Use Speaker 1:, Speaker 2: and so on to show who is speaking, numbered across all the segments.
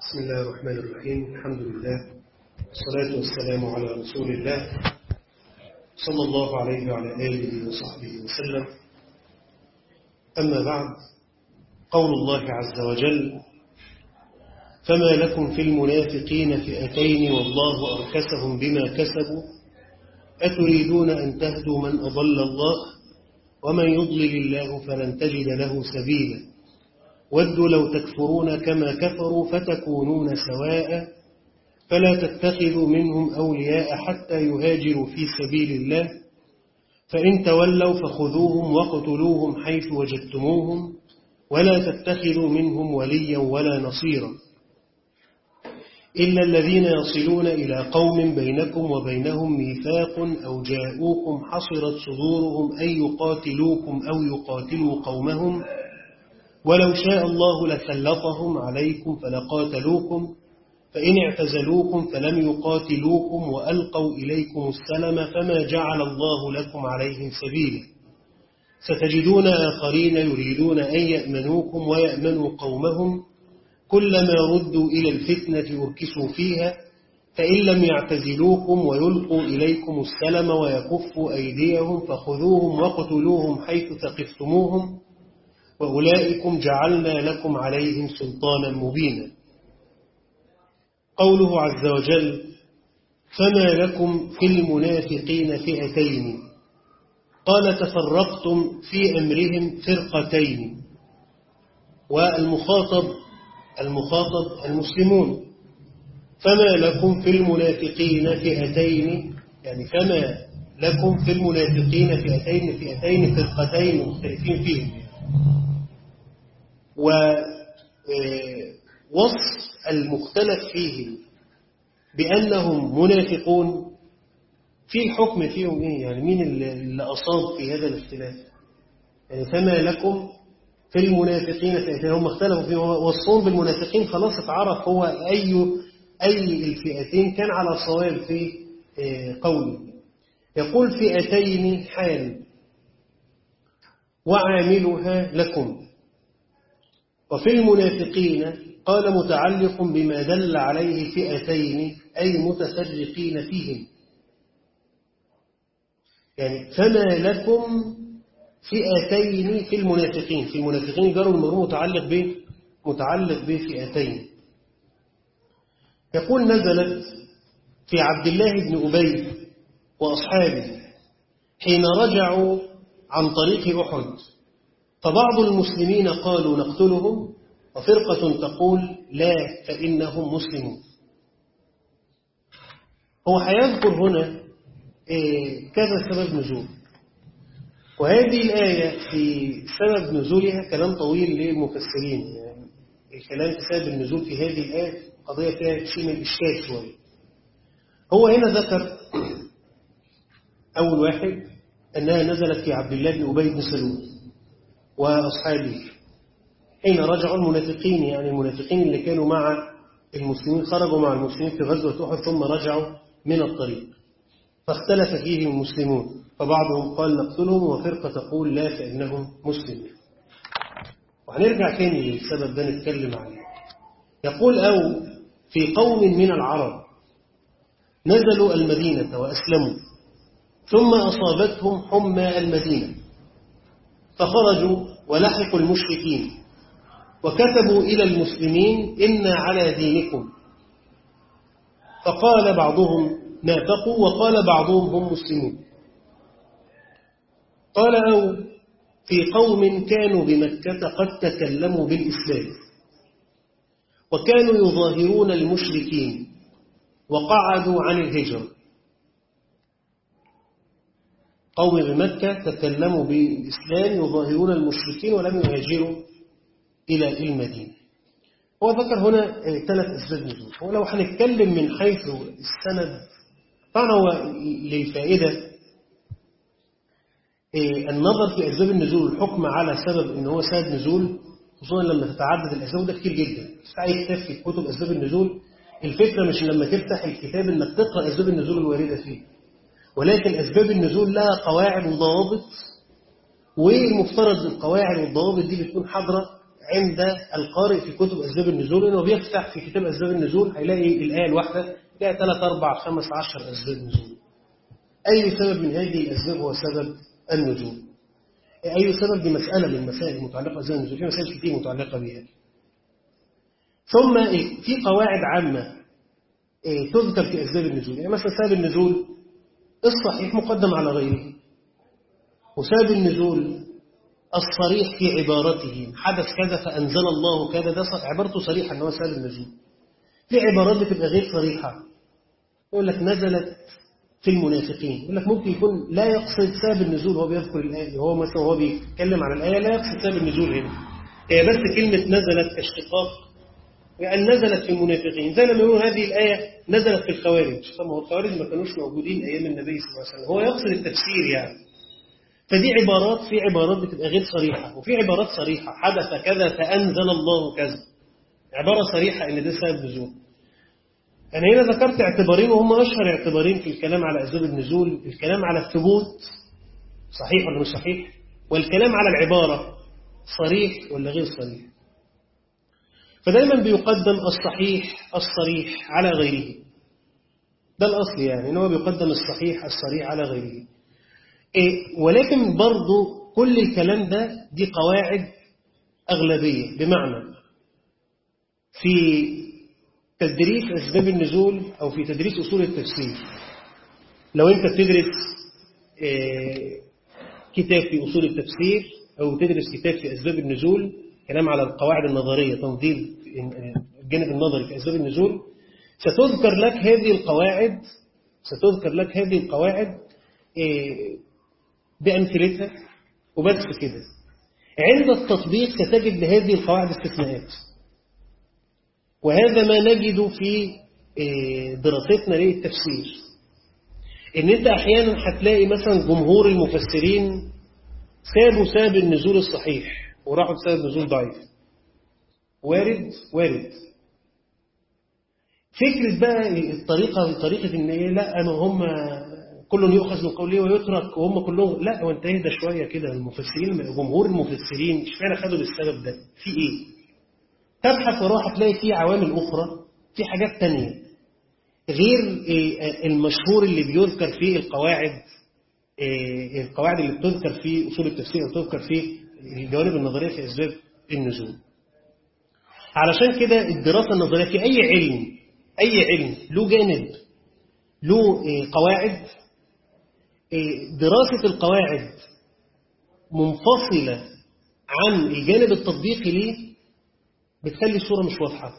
Speaker 1: بسم الله الرحمن الرحيم الحمد لله والصلاة والسلام على رسول الله صلى الله عليه وعلى آله وصحبه وسلم أما بعد قول الله عز وجل فما لكم في المنافقين فئتين والله أركسهم بما كسبوا أتريدون أن تهدوا من أضل الله ومن يضلل الله فلن تجد له سبيلا ودوا لو تكفرون كما كفروا فتكونون سواء فلا تتخذوا منهم أولياء حتى يهاجروا في سبيل الله فإن تولوا فخذوهم وقتلوهم حيث وجدتموهم ولا تتخذوا منهم وليا ولا نصيرا إلا الذين يصلون إلى قوم بينكم وبينهم ميثاق أو جاءوكم حصرت صدورهم أن يقاتلوكم أو يقاتلوا قومهم ولو شاء الله لسلطهم عليكم فلقاتلوكم فإن اعتزلوكم فلم يقاتلوكم وألقوا إليكم السلم فما جعل الله لكم عليهم سبيلا ستجدون آخرين يريدون أن يأمنوكم ويأمنوا قومهم كلما ردوا إلى الفتنة أركسوا فيها فإن لم يعتزلوكم ويلقوا إليكم السلم ويكفوا أيديهم فخذوهم وقتلوهم حيث ثقفتموهم وأولئكم جعلنا لكم عليهم سلطانا مبينا قوله عز وجل فما لكم في المنافقين فئتين قال تفرقتم في أمرهم فرقتين والمخاطب المخاطب المسلمون فما لكم في المنافقين فئتين يعني فما لكم في المنافقين فئتين فئتين فرقتين مختلفين فيهم ووصف المختلف فيه بأنهم منافقون في الحكم فيهم إيه يعني مين اللي أصاب في هذا الاختلاف يعني فما لكم في المنافقين فئتين هم اختلفوا فيه وصفهم بالمنافقين خلاص اتعرف هو أي أي الفئتين كان على صواب في قوله يقول فئتين حال وعاملها لكم وفي المنافقين قال متعلق بما دل عليه فئتين أي متفرقين فيهم يعني فما لكم فئتين في المنافقين في المنافقين جروا المرور متعلق به متعلق بفئتين يقول نزلت في عبد الله بن أبي وأصحابه حين رجعوا عن طريق أحد فبعض المسلمين قالوا نقتلهم وفرقة تقول لا فإنهم مسلمون هو هيذكر هنا كذا سبب نزول وهذه الآية في سبب نزولها كلام طويل للمفسرين يعني الكلام في سبب النزول في هذه الآية قضية فيها شيء من الإشكال شوية هو هنا ذكر أول واحد أنها نزلت في عبد الله بن أبي بن سلول وأصحابه حين رجعوا المنافقين يعني المنافقين اللي كانوا مع المسلمين خرجوا مع المسلمين في غزوة أحد ثم رجعوا من الطريق فاختلف فيهم المسلمون فبعضهم قال نقتلهم وفرقة تقول لا فإنهم مسلمون وهنرجع تاني للسبب ده نتكلم عليه يقول أو في قوم من العرب نزلوا المدينة وأسلموا ثم أصابتهم حمى المدينة فخرجوا ولحقوا المشركين وكتبوا إلى المسلمين إنا على دينكم فقال بعضهم نافقوا وقال بعضهم هم مسلمون قال أو في قوم كانوا بمكة قد تكلموا بالإسلام وكانوا يظاهرون المشركين وقعدوا عن الهجرة قوم بمكة تكلموا بالإسلام يظاهرون المشركين ولم يهاجروا إلى المدينة هو ذكر هنا ثلاث أسباب نزول هو لو هنتكلم من حيث السند طبعا هو للفائدة النظر في أسباب النزول الحكم على سبب إن هو سبب نزول خصوصا لما تتعدد الأسباب ده كتير جدا في أي كتاب في كتب أسباب النزول الفكرة مش لما تفتح الكتاب إنك تقرأ أسباب النزول الواردة فيه ولكن أسباب النزول لها قواعد وضوابط والمفترض القواعد والضوابط دي بتكون حاضرة عند القارئ في كتب أسباب النزول إنه بيفتح في كتاب أسباب النزول هيلاقي الآية الواحدة فيها 3 4 5 10 أسباب نزول أي سبب من هذه الأسباب هو سبب النزول أي سبب دي مسألة من المسائل المتعلقة بأسباب النزول في مسائل كتير متعلقة بها ثم إيه؟ في قواعد عامة إيه؟ تذكر في أسباب النزول يعني مثلا سبب النزول الصحيح مقدم على غيره وسبب النزول الصريح في عبارته حدث كذا فأنزل الله كذا ده عبارته صريحة أنه سبب النزول في عبارات بتبقى غير صريحة يقول لك نزلت في المنافقين يقول لك ممكن يكون لا يقصد سبب النزول وهو بيذكر الآية هو مثلا وهو بيتكلم عن الآية لا يقصد سبب النزول هنا هي بس كلمة نزلت كاشتقاق يعني نزلت في المنافقين زي لما يقول هذه الآية نزلت في الخوارج طب ما هو الخوارج ما كانوش موجودين أيام النبي صلى الله عليه وسلم هو يقصد التفسير يعني فدي عبارات في عبارات بتبقى غير صريحة وفي عبارات صريحة حدث كذا فأنزل الله كذا عبارة صريحة إن ده سبب نزول أنا هنا ذكرت اعتبارين وهم أشهر اعتبارين في الكلام على أسباب النزول الكلام على الثبوت صحيح ولا مش صحيح والكلام على العبارة صريح ولا غير صريح فدايما بيقدم الصحيح الصريح على غيره ده الأصل يعني إن هو بيقدم الصحيح الصريح على غيره إيه ولكن برضو كل الكلام ده دي قواعد أغلبية بمعنى في تدريس أسباب النزول أو في تدريس أصول التفسير لو أنت بتدرس إيه كتاب في أصول التفسير أو تدرس كتاب في أسباب النزول كلام على القواعد النظرية تنظيم الجانب النظري في أسباب النزول ستذكر لك هذه القواعد ستذكر لك هذه القواعد إيه بأمثلتها وبس كده عند التطبيق ستجد لهذه القواعد استثناءات وهذا ما نجد في دراستنا للتفسير ان انت احيانا هتلاقي مثلا جمهور المفسرين سابوا سبب النزول الصحيح وراحوا بسبب نزول ضعيف وارد وارد فكرة بقى الطريقة طريقة ان ايه لا ما هم كل يؤخذ من قوله ويترك وهم كلهم لا هو انت اهدى شويه كده المفسرين جمهور المفسرين اشمعنى خدوا بالسبب ده في ايه تبحث وراح هتلاقي في عوامل اخرى في حاجات تانية غير المشهور اللي بيذكر فيه القواعد القواعد اللي بتذكر في اصول التفسير وتذكر في الجوانب النظريه في اسباب النزول علشان كده الدراسه النظريه في اي علم اي علم له جانب له قواعد دراسة القواعد منفصلة عن الجانب التطبيقي ليه بتخلي الصورة مش واضحة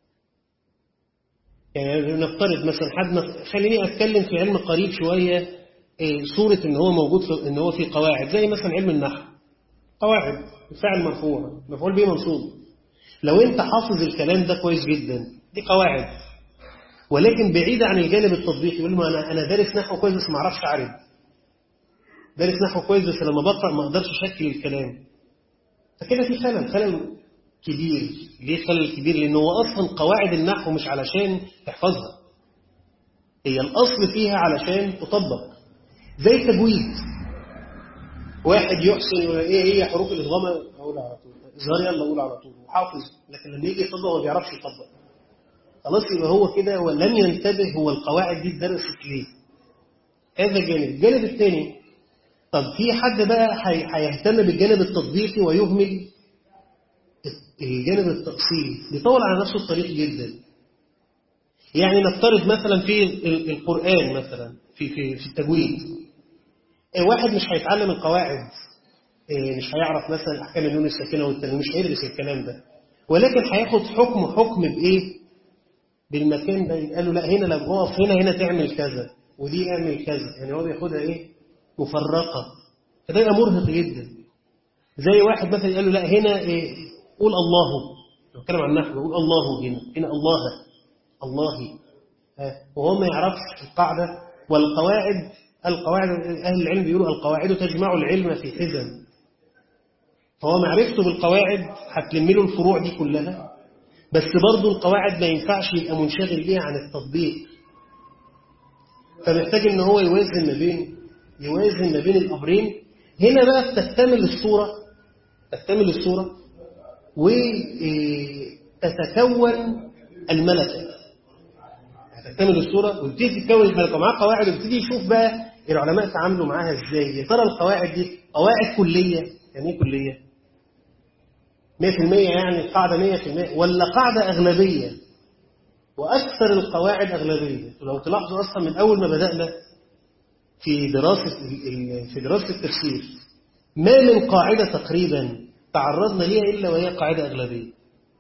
Speaker 1: يعني نفترض مثلا حد خليني أتكلم في علم قريب شوية صورة إن هو موجود في إن هو في قواعد زي مثلا علم النحو قواعد فعل مرفوع مفعول به منصوب لو أنت حافظ الكلام ده كويس جدا دي قواعد ولكن بعيدة عن الجانب التطبيقي يقول ما أنا أنا دارس نحو كويس بس ما أعرفش أعرف دارس نحو كويس بس لما بقرأ ما أقدرش أشكل الكلام فكده في خلل خلل كبير ليه خلل كبير لأنه هو أصلا قواعد النحو مش علشان تحفظها هي الأصل فيها علشان تطبق زي التجويد واحد يحسن ايه هي حروف الادغام اقول على طول اظهار يلا اقول على طول وحافظ لكن لما يجي يطبق ما بيعرفش يطبق خلاص يبقى هو كده ولم ينتبه هو القواعد دي اتدرست ليه هذا جانب الجانب الثاني طب في حد بقى هيهتم بالجانب التطبيقي ويهمل الجانب التأصيلي بيطول على نفسه الطريق جدا يعني نفترض مثلا في القرآن مثلا في في في التجويد واحد مش هيتعلم القواعد مش هيعرف مثلا احكام النون الساكنه والتنوين مش هيدرس الكلام ده ولكن هياخد حكم حكم بايه بالمكان ده يتقال له لا هنا لما اقف هنا هنا تعمل كذا ودي اعمل كذا يعني هو بياخدها ايه مفرقه فده يبقى مرهق جدا زي واحد مثلا يقول له لا هنا إيه قول الله لو اتكلم عن النحو يقول الله هنا هنا الله الله وهو ما يعرفش القاعده والقواعد القواعد اهل العلم بيقولوا القواعد تجمع العلم في حزم فهو معرفته بالقواعد هتلم له الفروع دي كلها بس برضه القواعد ما ينفعش يبقى منشغل بيها عن التطبيق فمحتاج ان هو يوازن ما بين يوازن ما بين الامرين هنا بقى تكتمل الصوره تكتمل الصوره وتتكون الملكة هتكتمل الصورة وتبتدي تتكون الملكة ومعاها قواعد وتبتدي يشوف بقى العلماء تعاملوا معاها ازاي يا ترى القواعد دي قواعد كلية يعني ايه كلية 100% يعني قاعدة 100% ولا قاعدة أغلبية وأكثر القواعد أغلبية لو تلاحظوا أصلا من أول ما بدأنا في دراسة في دراسة التفسير ما من قاعدة تقريبا تعرضنا ليها إلا وهي قاعدة أغلبية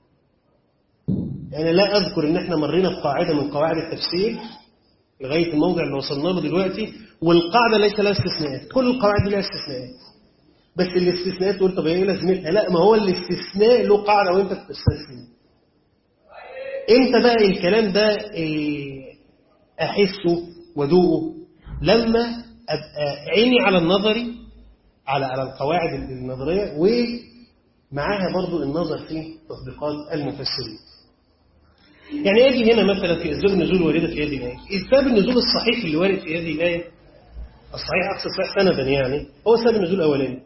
Speaker 1: يعني لا أذكر إن إحنا مرينا بقاعدة من قواعد التفسير لغاية الموضع اللي وصلنا له دلوقتي والقاعدة ليس لها استثناءات كل القواعد لها استثناءات بس الاستثناءات تقول طب ايه لازمتها لا ما هو الاستثناء له قاعدة وانت بتستثني امتى بقى الكلام ده إيه احسه ودوقه لما ابقى عيني على النظري على على القواعد النظرية ومعاها برضو النظر في تطبيقات المفسرين يعني اجي هنا مثلا في اسباب النزول وارده في هذه الايه اسباب النزول الصحيح اللي وارد في هذه الايه الصحيح اقصد صحيح سندا يعني هو سبب النزول الاولاني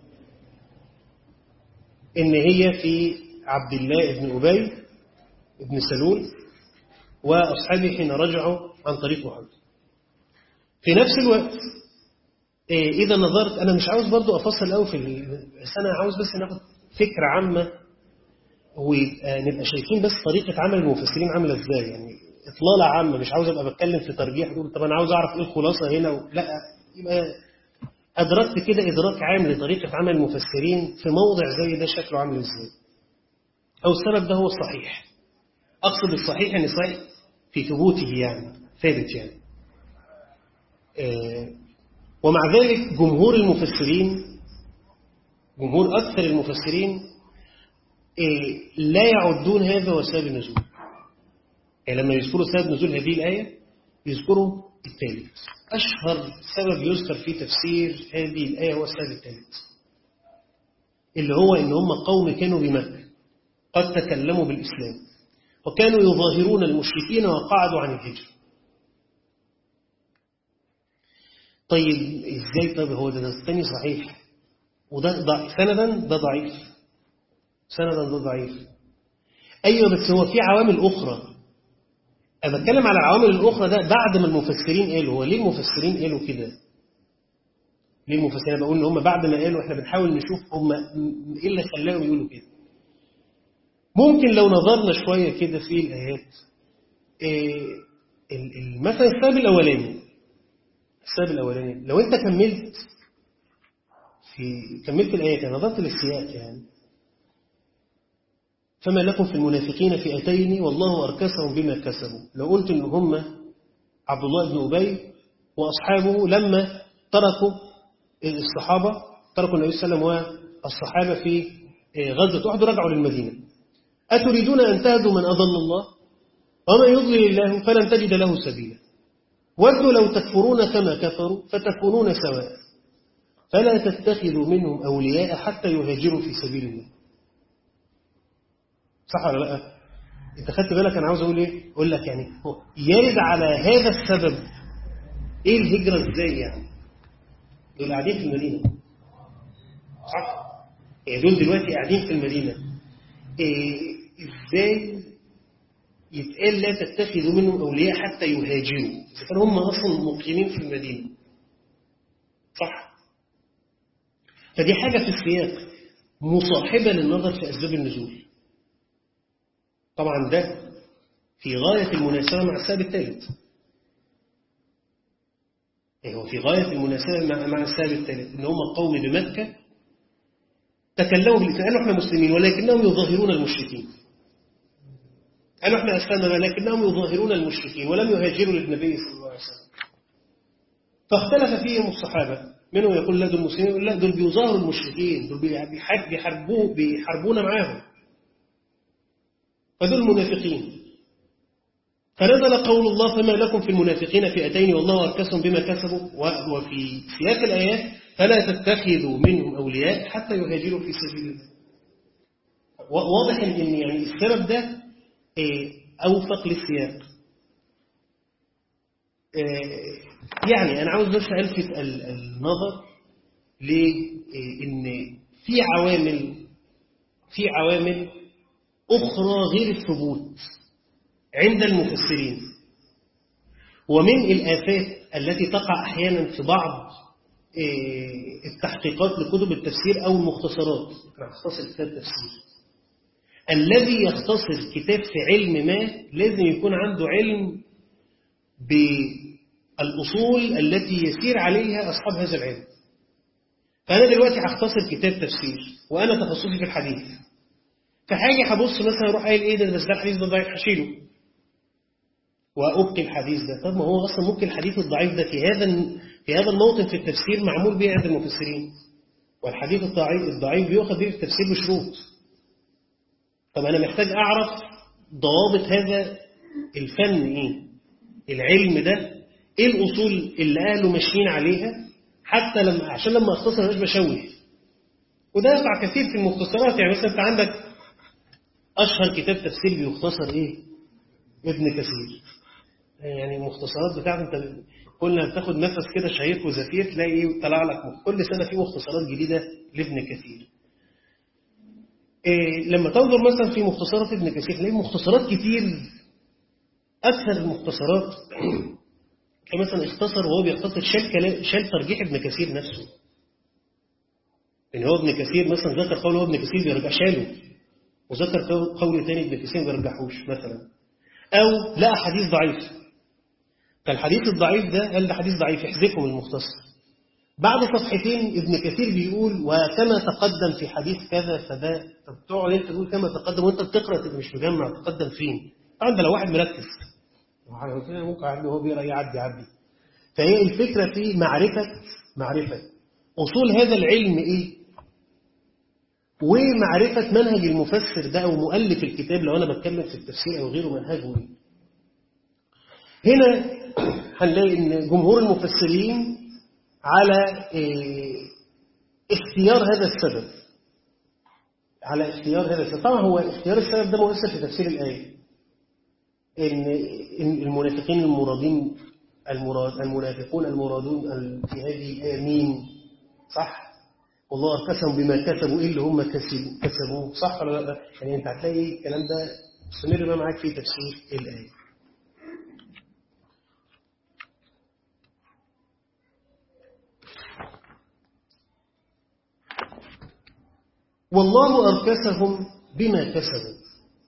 Speaker 1: ان هي في عبد الله بن ابي بن سلول واصحابه حين رجعوا عن طريق محمد في نفس الوقت إيه اذا نظرت انا مش عاوز برضو افصل قوي في بس انا عاوز بس ناخد فكره عامه ونبقى شايفين بس طريقة عمل المفسرين عاملة ازاي يعني إطلالة عامة مش عاوز أبقى بتكلم في ترجيح تقول طب أنا عاوز أعرف إيه الخلاصة هنا و... لا يبقى أدركت كده إدراك عام لطريقة عمل المفسرين في موضع زي ده شكله عامل ازاي أو السبب ده هو الصحيح أقصد الصحيح يعني صحيح في ثبوته يعني ثابت يعني آه ومع ذلك جمهور المفسرين جمهور أكثر المفسرين إيه لا يعدون هذا وسبب النزول يعني لما يذكروا سبب نزول هذه الآية يذكروا الثالث أشهر سبب يذكر في تفسير هذه الآية هو السبب الثالث اللي هو إن هم قوم كانوا بمكة قد تكلموا بالإسلام وكانوا يظاهرون المشركين وقعدوا عن الهجرة طيب إزاي طيب هو ده الثاني صحيح وده ضعيف سندا ده ضعيف سندا ده ضعيف أيوة بس هو في عوامل أخرى أنا بتكلم على العوامل الأخرى ده بعد ما المفسرين قالوا هو ليه المفسرين قالوا كده ليه المفسرين أنا بقول إن هم بعد ما قالوا إحنا بنحاول نشوف هم إيه اللي خلاهم يقولوا كده ممكن لو نظرنا شوية كده في الآيات إيه مثلا السبب الأولاني السبب الأولاني لو أنت كملت في كملت الآيات يعني نظرت للسياق يعني فما لكم في المنافقين فئتين والله أركسهم بما كسبوا لو قلت إن هم عبد الله بن أبي وأصحابه لما تركوا الصحابة تركوا النبي صلى الله عليه وسلم والصحابة في غزة أحد رجعوا للمدينة أتريدون أن تهدوا من أضل الله ومن يضلل الله فلن تجد له سبيلا ودوا لو تكفرون كما كفروا فتكونون سواء فلا تتخذوا منهم أولياء حتى يهاجروا في سبيل الله صح ولا لا انت خدت بالك انا عاوز اقول ايه اقول لك يعني يرد على هذا السبب ايه الهجرة ازاي يعني دول قاعدين في المدينة صح يعني دول دلوقتي قاعدين في المدينة إيه ازاي يتقال لا تتخذوا منهم اولياء حتى يهاجروا اذا كانوا هم اصلا مقيمين في المدينة صح فدي حاجة في السياق مصاحبة للنظر في أسباب النزول طبعا ده في غاية المناسبة مع السبب الثالث هو في غاية المناسبة مع, مع السبب الثالث إن هم قوم بمكة تكلموا بالإسلام قالوا احنا مسلمين ولكنهم يظاهرون المشركين قالوا احنا أسلمنا ولكنهم يظاهرون المشركين ولم يهاجروا للنبي صلى الله عليه وسلم فاختلف فيهم الصحابة منهم يقول لا دول مسلمين يقول لا دول بيظاهروا المشركين دول بيحاربوه بيحاربونا معاهم فدول منافقين فنزل قول الله فما لكم في المنافقين فئتين والله أركسهم بما كسبوا وفي سياق الآيات فلا تتخذوا منهم أولياء حتى يهاجروا في سبيل الله واضح ان يعني السبب ده أوفق للسياق يعني أنا عاوز بس ألفت النظر لأن في عوامل في عوامل أخرى غير الثبوت عند المفسرين ومن الآفات التي تقع أحيانا في بعض التحقيقات لكتب التفسير أو المختصرات أختصر كتاب تفسير الذي يختصر كتاب في علم ما لازم يكون عنده علم بالأصول التي يسير عليها أصحاب هذا العلم فأنا دلوقتي هختصر كتاب تفسير وأنا تخصصي في الحديث فحاجة هبص مثلا أروح قايل إيه ده بس ده الحديث ده ضعيف هشيله وأبقي الحديث ده طب ما هو أصلا ممكن الحديث الضعيف ده في هذا في هذا الموطن في التفسير معمول به عند المفسرين والحديث الضعيف الضعيف بيؤخذ به في التفسير بشروط طب أنا محتاج أعرف ضوابط هذا الفن إيه العلم ده إيه الأصول اللي أهله ماشيين عليها حتى لما عشان لما أختصر مش بشوه وده يقع كثير في المختصرات يعني مثلا أنت عندك أشهر كتاب تفسير بيختصر إيه ابن كثير يعني المختصرات بتاعته انت قلنا بتاخد نفس كده شهيق وزفير تلاقي ايه طلع لك كل سنه في مختصرات جديده لابن كثير إيه لما تنظر مثلا في مختصرات ابن كثير تلاقي مختصرات كتير اكثر المختصرات كمثلا اختصر وهو بيختصر شال كلام شال ترجيح ابن كثير نفسه ان هو ابن كثير مثلا ذكر قوله ابن كثير بيرجع شاله وذكر قول تاني ابن كثير ما بيرجحوش مثلا أو لا حديث ضعيف فالحديث الضعيف ده قال ده حديث ضعيف يحذفه من المختصر بعد صفحتين ابن كثير بيقول وكما تقدم في حديث كذا فده طب تقعد انت تقول كما تقدم وانت بتقرا تبقى مش مجمع تقدم فين طبعا ده لو واحد مركز ممكن عنده هو بيقرا يعدي يعدي فهي الفكره في معرفه معرفه اصول هذا العلم ايه ومعرفة منهج المفسر ده أو مؤلف الكتاب لو أنا بتكلم في التفسير أو غيره منهجه إيه. هنا هنلاقي إن جمهور المفسرين على اختيار هذا السبب على اختيار هذا السبب طبعا هو اختيار السبب ده مؤثر في تفسير الآية إن المنافقين المرادين المراد المنافقون المرادون في هذه الآية مين صح والله أركسهم بما كسبوا إيه اللي هم كسبوه صح ولا لا يعني أنت هتلاقي الكلام ده مستمر بقى معاك في تفسير الآية والله أركسهم بما كسبوا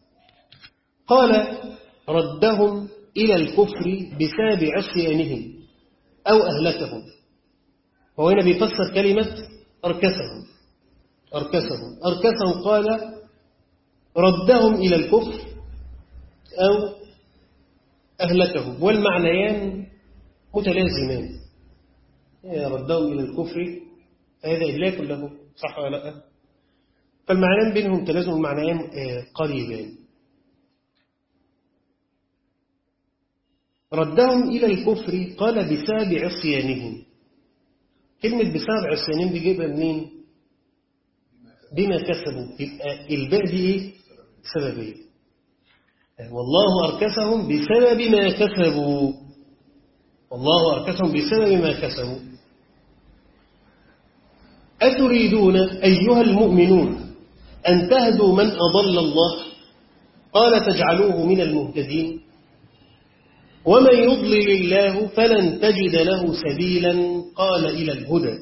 Speaker 1: قال ردهم إلى الكفر بسبب عصيانهم أو أهلكهم هو هنا بيفسر كلمة أركسهم أركسهم أركسهم قال ردهم إلى الكفر أو أهلكهم والمعنيان متلازمان ردهم إلى الكفر هذا إهلاك له صح ولا لا فالمعنيان بينهم تلازم المعنيان قريبان ردهم إلى الكفر قال بسبب عصيانهم كلمة بسبب عصيانهم دي جايبها منين؟ بما كسبوا يبقى الباء دي ايه؟ سببية والله أركسهم بسبب ما كسبوا والله أركسهم بسبب ما كسبوا أتريدون أيها المؤمنون أن تهدوا من أضل الله قال تجعلوه من المهتدين ومن يضلل الله فلن تجد له سبيلا قال إلى الهدى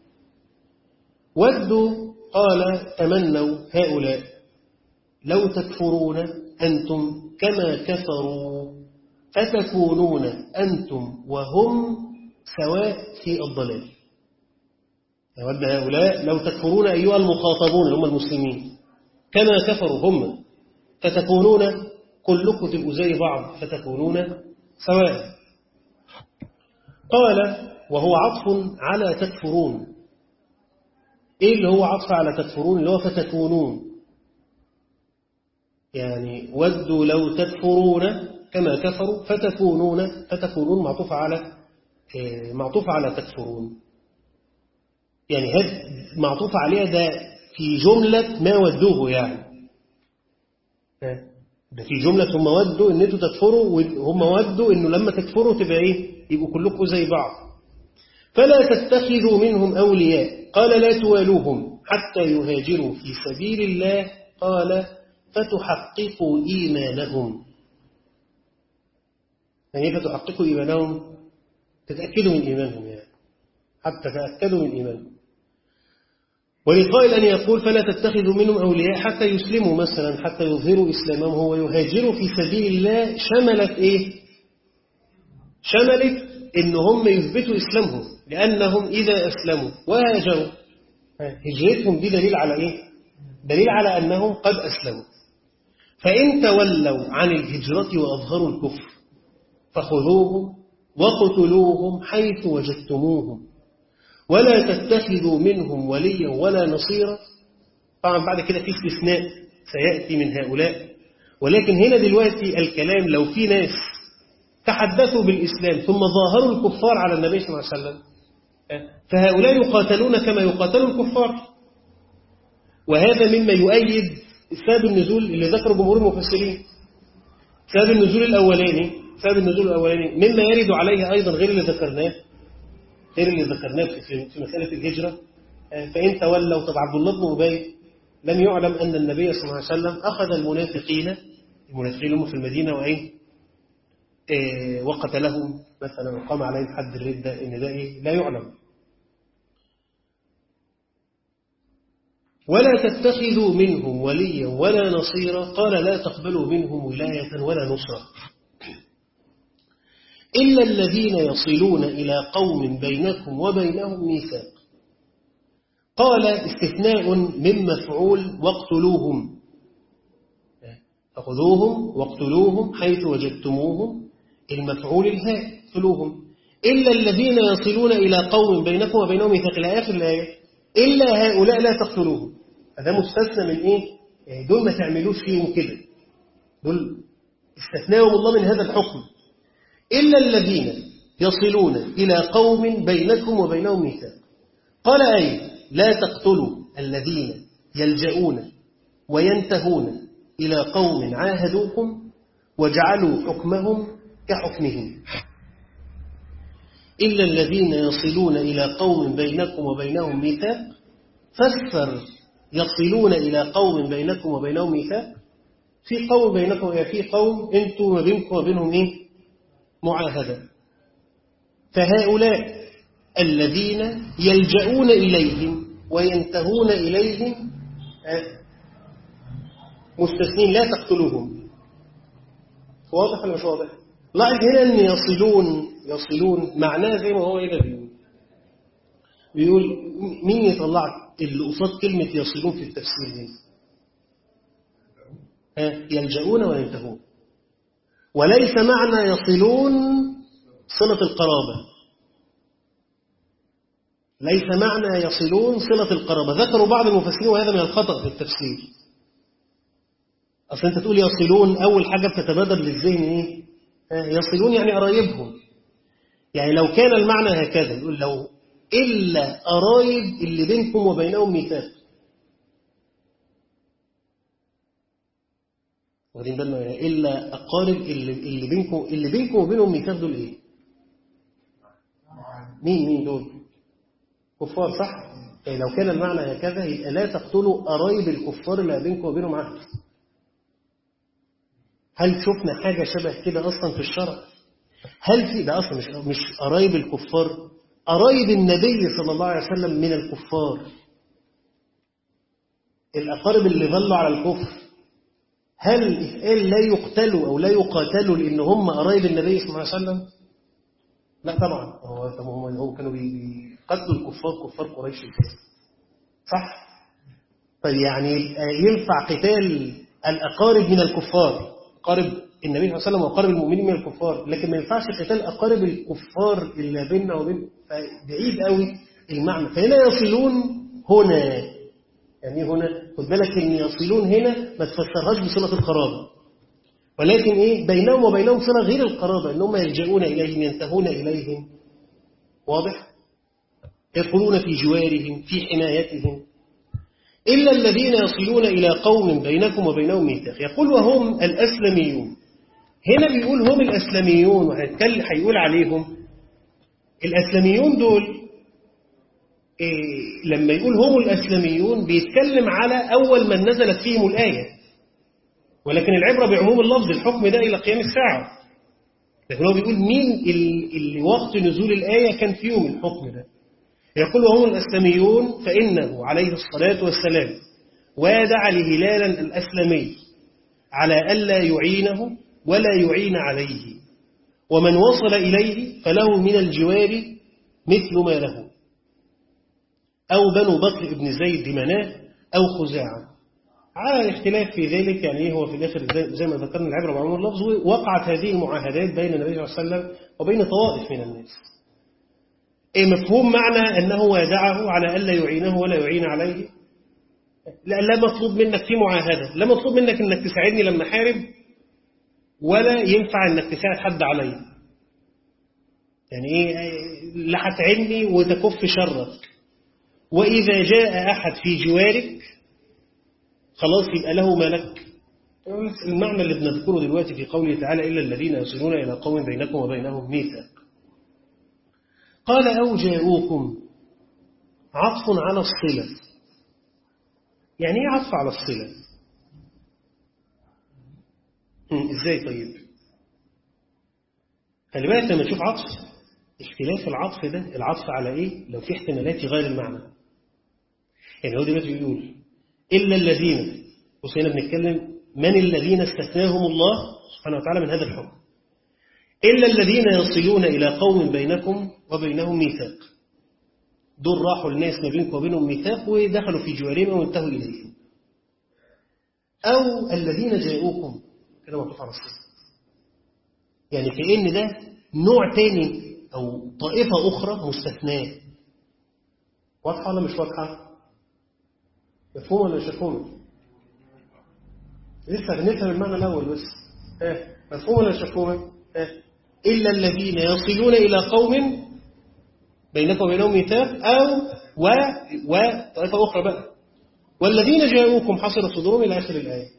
Speaker 1: ودوا قال تمنوا هؤلاء لو تكفرون أنتم كما كفروا فتكونون أنتم وهم سواء في الضلال يود هؤلاء لو تكفرون أيها المخاطبون هم المسلمين كما كفروا هم فتكونون كلكم تبقوا زي بعض فتكونون سواء قال وهو عطف على تكفرون ايه اللي هو عطف على تكفرون اللي هو فتكونون يعني ودوا لو تكفرون كما كفروا فتكونون فتكونون معطوف على معطوف على تكفرون يعني هذا معطوف عليها ده في جملة ما ودوه يعني ده في جملة هم ودوا ان انتوا تكفروا وهم ودوا انه لما تكفروا تبقى ايه يبقوا كلكم زي بعض فلا تتخذوا منهم أولياء قال لا توالوهم حتى يهاجروا في سبيل الله قال فتحققوا إيمانهم يعني فتحققوا إيمانهم تتأكدوا من إيمانهم يعني حتى تأكدوا من إيمانهم ولقائل أن يقول فلا تتخذوا منهم أولياء حتى يسلموا مثلا حتى يظهروا إسلامهم ويهاجروا في سبيل الله شملت إيه شملت إن هم يثبتوا إسلامهم لأنهم إذا أسلموا وهاجروا هجرتهم دي دليل على إيه دليل على أنهم قد أسلموا فإن تولوا عن الهجرة وأظهروا الكفر فخذوهم وقتلوهم حيث وجدتموهم ولا تتخذوا منهم وليا ولا نصيرا طبعا بعد كده في استثناء سيأتي من هؤلاء ولكن هنا دلوقتي الكلام لو في ناس تحدثوا بالإسلام ثم ظاهروا الكفار على النبي صلى الله عليه وسلم فهؤلاء يقاتلون كما يقاتل الكفار وهذا مما يؤيد سبب النزول اللي ذكره جمهور المفسرين سبب النزول الأولاني سبب النزول الأولاني مما يرد عليه أيضا غير اللي ذكرناه غير اللي ذكرناه في في مسألة الهجرة فإن تولوا طب عبد الله بن أبي لم يعلم أن النبي صلى الله عليه وسلم أخذ المنافقين المنافقين هم في المدينة وإيه إيه وقتلهم مثلا وقام عليهم حد الردة إن ده إيه لا يعلم ولا تتخذوا منهم وليا ولا نصيرا قال لا تقبلوا منهم ولاية ولا نصرة إلا الذين يصلون إلى قوم بينكم وبينهم ميثاق قال استثناء من مفعول واقتلوهم فخذوهم واقتلوهم حيث وجدتموهم المفعول الهاء اقتلوهم إلا الذين يصلون إلى قوم بينكم وبينهم ميثاق إلى آخر الآية إلا هؤلاء لا تقتلوهم هذا مستثنى من إيه دول ما تعملوش فيهم كده دول استثناهم الله من هذا الحكم إلا الذين يصلون إلى قوم بينكم وبينهم ميثاق قال أي لا تقتلوا الذين يلجؤون وينتهون إلى قوم عاهدوكم وجعلوا حكمهم كحكمهم إلا الذين يصلون إلى قوم بينكم وبينهم ميثاق فسر يصلون إلى قوم بينكم وبينهم ميثاق في قوم بينكم يا في قوم انتم ما بينكم وبينهم ايه معاهدة فهؤلاء الذين يلجؤون إليهم وينتهون إليهم مستثنين لا تقتلوهم واضح ولا مش واضح لاحظ هنا ان يصلون يصلون معناه زي ما هو هنا بيقول بيقول مين يطلع اللي قصاد كلمة يصلون في التفسير دي يلجؤون وينتهون وليس معنى يصلون صلة القرابة ليس معنى يصلون صلة القرابة ذكروا بعض المفسرين وهذا من الخطأ في التفسير أصل أنت تقول يصلون أول حاجة بتتبادر للذهن إيه؟ يصلون يعني قرايبهم يعني لو كان المعنى هكذا يقول لو إلا قرايب اللي بينكم وبينهم ميثاق واخدين بالنا يعني إلا أقارب اللي, اللي بينكم اللي بينكم وبينهم ميثاق دول إيه؟ مين مين دول؟ كفار صح؟ يعني لو كان المعنى هكذا يبقى لا تقتلوا قرايب الكفار اللي بينكم وبينهم عهد هل شفنا حاجة شبه كده أصلا في الشرع هل في ده أصلا مش مش قرايب الكفار قرايب النبي صلى الله عليه وسلم من الكفار الأقارب اللي ظلوا على الكفر هل إسئال لا يقتلوا أو لا يقاتلوا لأن هم قرايب النبي صلى الله عليه وسلم لا طبعا هو هم كانوا بيقتلوا الكفار كفار قريش صح طيب يعني ينفع قتال الأقارب من الكفار أقارب النبي صلى الله عليه وسلم وأقارب المؤمنين من الكفار لكن ما ينفعش قتال أقارب الكفار اللي بيننا وبين بعيد قوي المعنى فهنا يصلون هنا يعني هنا خد بالك ان يصلون هنا ما تفسرهاش بصلة القرابة ولكن ايه بينهم وبينهم صلة غير القرابة انهم يلجؤون اليهم ينتهون اليهم واضح يدخلون في جوارهم في حمايتهم إلا الذين يصلون إلى قوم بينكم وبينهم ميثاق يقول وهم الأسلميون هنا بيقول هم الأسلميون وهيتكلم هيقول عليهم الأسلميون دول إيه لما يقول هم الأسلميون بيتكلم على أول من نزلت فيهم الآية ولكن العبرة بعموم اللفظ الحكم ده إلى قيام الساعة لكن هو بيقول مين اللي وقت نزول الآية كان فيهم الحكم ده يقول وهم الأسلميون فإنه عليه الصلاة والسلام وادع لهلالا الأسلمي على ألا يعينه ولا يعين عليه ومن وصل إليه فله من الجوار مثل ما له أو بنو بكر بن زيد مناه أو خزاعة على الاختلاف في ذلك يعني ايه هو في الآخر زي ما ذكرنا العبرة بعمر اللفظ وقعت هذه المعاهدات بين النبي صلى الله عليه وسلم وبين طوائف من الناس إيه مفهوم معنى أنه وادعه على ألا يعينه ولا يعين عليه لا, لا مطلوب منك في معاهدة لا مطلوب منك أنك تساعدني لما حارب ولا ينفع أنك تساعد حد علي يعني إيه لا هتعيني وتكف شرك وإذا جاء أحد في جوارك خلاص يبقى له ما لك المعنى اللي بنذكره دلوقتي في قوله تعالى إلا الذين يصلون إلى قوم بينكم وبينهم ميثاق قال أو جاءوكم عطف على الصلة يعني ايه عطف على الصلة ازاي طيب خلي بالك لما تشوف عطف اختلاف العطف ده العطف على ايه لو في احتمالات يغير المعنى يعني هو دلوقتي بيقول إلا الذين وسينا بنتكلم من الذين استثناهم الله سبحانه وتعالى من هذا الحكم إلا الذين يصلون إلى قوم بينكم وبينهم ميثاق دول راحوا الناس ما بينكم وبينهم ميثاق ودخلوا في جوارهم وانتهوا إليهم أو الذين جاءوكم كده معطوف على الصفة يعني كأن ده نوع تاني أو طائفة أخرى مستثناة واضحة ولا مش واضحة؟ مفهوم ولا مش مفهوم؟ لسه بنفهم المعنى الأول بس اه مفهوم ولا مش مفهوم؟ اه إلا الذين يصلون إلى قوم بينكم وبينهم ميثاق أو و وطائفة أخرى بقى والذين جاءوكم حصر صدورهم إلى آخر الآية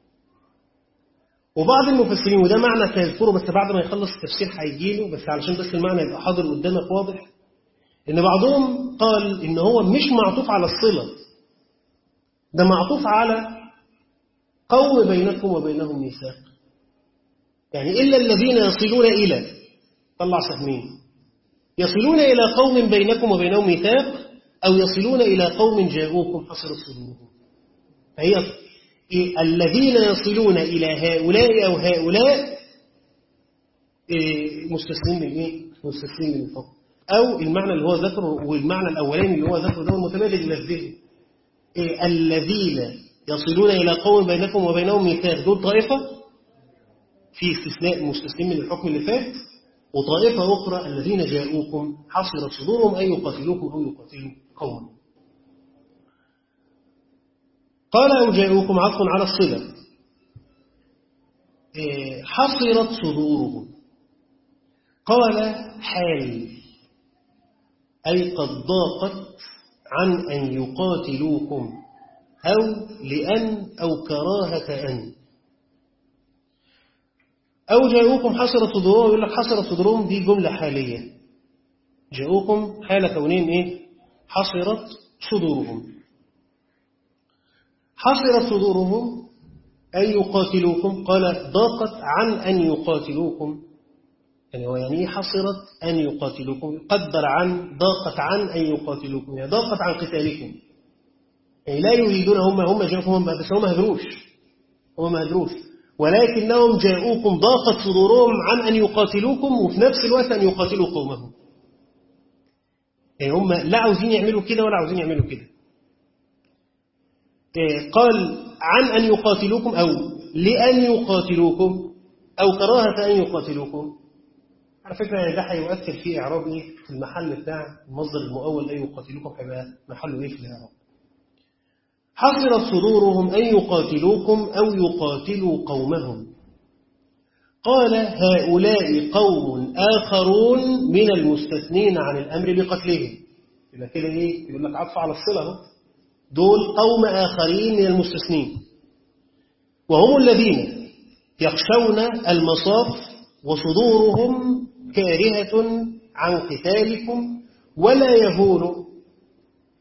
Speaker 1: وبعض المفسرين وده معنى سيذكره بس بعد ما يخلص التفسير هيجيله بس علشان بس المعنى يبقى حاضر قدامك واضح إن بعضهم قال إن هو مش معطوف على الصلة ده معطوف على قوم بينكم وبينهم ميثاق يعني إلا الذين يصلون إلى طلع سهمين يصلون إلى قوم بينكم وبينهم ميثاق أو يصلون إلى قوم جاءوكم حصرت صدورهم فهي الذين يصلون إلى هؤلاء أو هؤلاء مستثنين من إيه؟ مستثنين من الفضل أو المعنى اللي هو ذكره والمعنى الأولاني اللي هو ذكره ده المتبادل إلى الذهن الذين يصلون إلى قوم بينكم وبينهم ميثاق دول طائفة في استثناء مستثنين من الحكم اللي فات وطائفة أخرى الذين جاءوكم حصرت صدورهم أن يقاتلوكم أو يقاتلوا قوما قال أو جاءوكم عطف على الصلة حصرت صدورهم قال حال أي قد ضاقت عن أن يقاتلوكم أو لأن أو كراهة أن أو جاءوكم حصرت صدورهم يقول لك حصرت صدورهم دي جملة حالية جاءوكم حال كونين إيه حصرت صدورهم حصرت صدورهم أن يقاتلوكم قال ضاقت عن أن يقاتلوكم يعني هو يعني حصرت أن يقاتلوكم قدر عن ضاقت عن أن يقاتلوكم يعني ضاقت عن قتالكم يعني لا يريدون هم هم جاءوكم هم بس هم ما هدروش هم ما هدروش ولكنهم جاءوكم ضاقت صدورهم عن أن يقاتلوكم وفي نفس الوقت أن يقاتلوا قومهم يعني هم لا عاوزين يعملوا كده ولا عاوزين يعملوا كده قال عن أن يقاتلوكم أو لأن يقاتلوكم أو كراهة أن يقاتلوكم على فكرة يعني ده هيؤثر في إعراب إيه في المحل بتاع المصدر المؤول أن يقاتلوكم هيبقى محله إيه في الإعراب حصرت صدورهم أن يقاتلوكم أو يقاتلوا قومهم قال هؤلاء قوم آخرون من المستثنين عن الأمر بقتلهم يبقى كده إيه يقول لك عطف على الصلة دول قوم آخرين من المستثنين وهم الذين يخشون المصاف وصدورهم كارهة عن قتالكم ولا يهون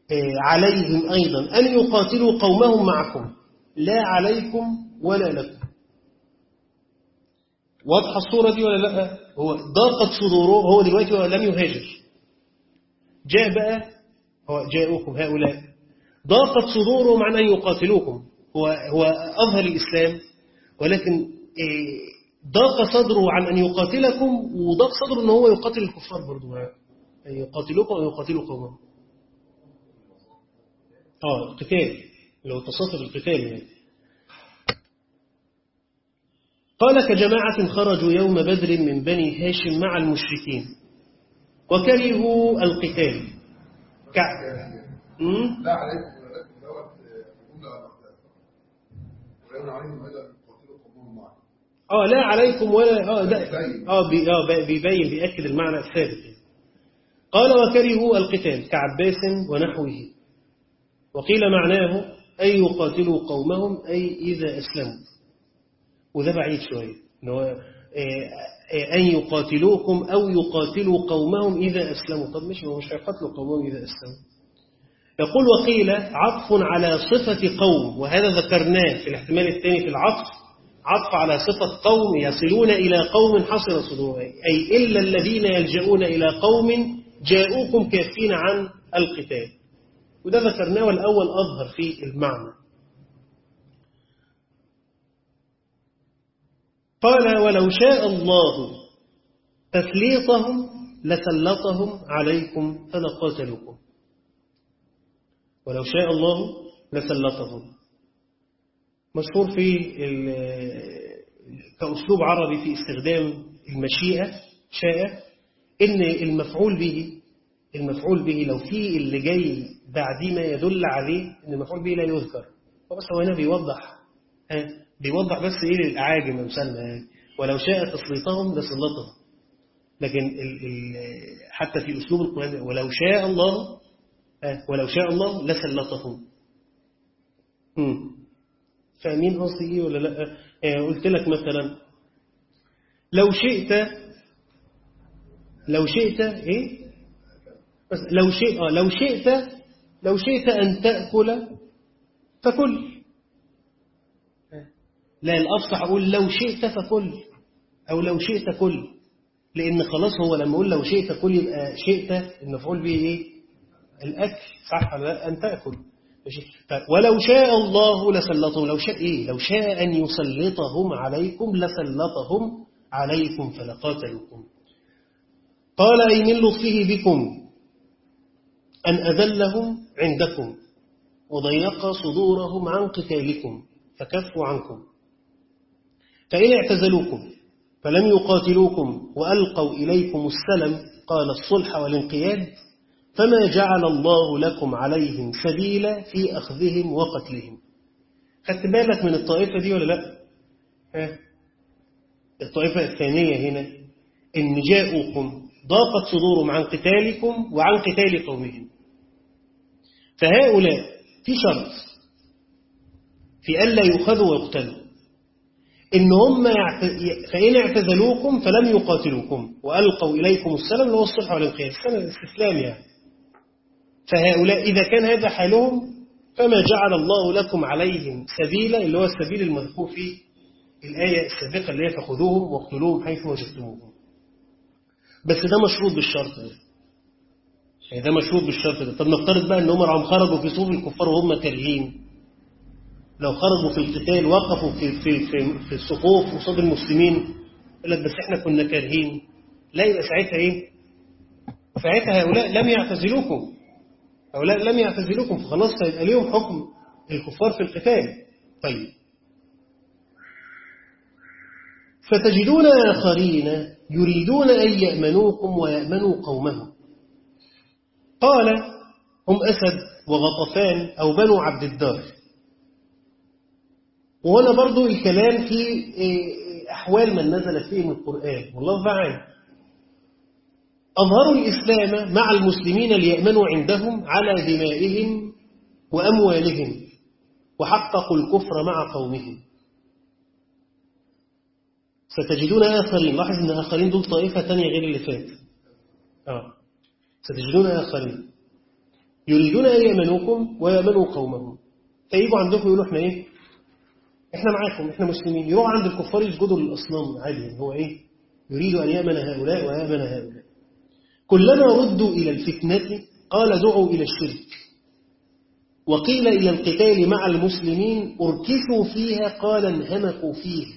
Speaker 1: عليهم أيضا أن يقاتلوا قومهم معكم لا عليكم ولا لكم واضحة الصورة دي ولا لا هو ضاقت صدوره هو دلوقتي هو لم يهاجر جاء بقى هو جاءوكم هؤلاء ضاقت صدورهم عن أن يقاتلوكم هو, هو أظهر الإسلام ولكن ضاق صدره عن أن يقاتلكم وضاق صدره أن هو يقاتل الكفار برضو أن يقاتلوكم أو يقاتلوا قومهم آه القتال لو تصاصر القتال يعني قال كجماعة خرجوا يوم بدر من بني هاشم مع المشركين وكرهوا القتال كعب
Speaker 2: لا عليكم ولكن دوت جملة ولا عليهم ايضا قاتلوا قومهم معا
Speaker 1: اه لا عليكم ولا اه ده اه بي اه بيبين بيأكد المعنى الثابت قال وكرهوا القتال كعباس ونحوه وقيل معناه أي يقاتلوا قومهم أي إذا أسلموا وده بعيد شوية أن يقاتلوكم أو يقاتلوا قومهم إذا أسلموا طب مش مش هيقاتلوا قومهم إذا أسلموا يقول وقيل عطف على صفة قوم وهذا ذكرناه في الاحتمال الثاني في العطف عطف على صفة قوم يصلون إلى قوم حصر صدورهم أي إلا الذين يلجؤون إلى قوم جاءوكم كافين عن القتال وده ذكرناه والأول أظهر في المعنى قال ولو شاء الله تسليطهم لسلطهم عليكم فلقاتلوكم ولو شاء الله لسلطهم مشهور في كأسلوب عربي في استخدام المشيئة شاء إن المفعول به المفعول به لو في اللي جاي بعديه ما يدل عليه إن المفعول به لا يذكر بس هو هنا بيوضح ها بيوضح بس إيه للأعاجم مثلا يعني ولو شاء تسليطهم لسلطهم لكن ال ال حتى في أسلوب القرآن ولو شاء الله ولو شاء الله لسلطهم فاهمين قصدي ايه ولا لا يعني قلت لك مثلا لو شئت لو شئت ايه بس لو شئت لو شئت لو شئت ان تاكل فكل لا الافصح اقول لو شئت فكل او لو شئت كل لان خلاص هو لما اقول لو شئت كل يبقى شئت المفعول به ايه الأكل صح لا أن تأكل ولو شاء الله لسلطهم لو شاء إيه لو شاء أن يسلطهم عليكم لسلطهم عليكم فلقاتلكم قال أي من لطفه بكم أن أذلهم عندكم وضيق صدورهم عن قتالكم فكفوا عنكم فإن اعتزلوكم فلم يقاتلوكم وألقوا إليكم السلم قال الصلح والانقياد فما جعل الله لكم عليهم سبيلا في أخذهم وقتلهم خدت بالك من الطائفة دي ولا لا ها؟ الطائفة الثانية هنا إن جاءوكم ضاقت صدورهم عن قتالكم وعن قتال قومهم فهؤلاء في شرط في ألا يؤخذوا ويقتلوا إن هم فإن اعتزلوكم فلم يقاتلوكم وألقوا إليكم السلام اللي هو الصلح والانقياد الاستسلام يعني فهؤلاء إذا كان هذا حالهم فما جعل الله لكم عليهم سبيلا اللي هو السبيل المذكور في الآية السابقة اللي هي فخذوهم واقتلوهم حيث وجدتموهم بس ده مشروط بالشرط ده يعني ده مشروط بالشرط ده طب نفترض بقى ان هم عم خرجوا في صوف الكفار وهم كارهين لو خرجوا في القتال وقفوا في في في, في الصفوف قصاد المسلمين يقول لك بس احنا كنا كارهين لا يبقى ساعتها ايه؟ ساعتها هؤلاء لم يعتزلوكم هؤلاء لم يعتزلوكم فخلاص هيبقى ليهم حكم الكفار في القتال طيب فتجدون آخرين يريدون أن يأمنوكم ويأمنوا قومهم قال هم أسد وغطفان أو بنو عبد الدار وهنا برضو الكلام في أحوال من نزل فيهم القرآن والله فعال أظهروا الإسلام مع المسلمين ليأمنوا عندهم على دمائهم وأموالهم وحققوا الكفر مع قومهم ستجدون آخرين لاحظ أن آخرين دول طائفة تانية غير اللي فات آه. ستجدون آخرين يريدون أن يأمنوكم ويأمنوا قومهم فيجوا عندكم يقولوا احنا ايه احنا معاكم احنا مسلمين يروح عند الكفار يسجدوا للأصنام عادي يعني هو ايه يريد أن يأمن هؤلاء ويأمن هؤلاء كلما ردوا إلى الفتنة قال دعوا إلى الشرك وقيل إلى القتال مع المسلمين أركسوا فيها قال انهمكوا فيها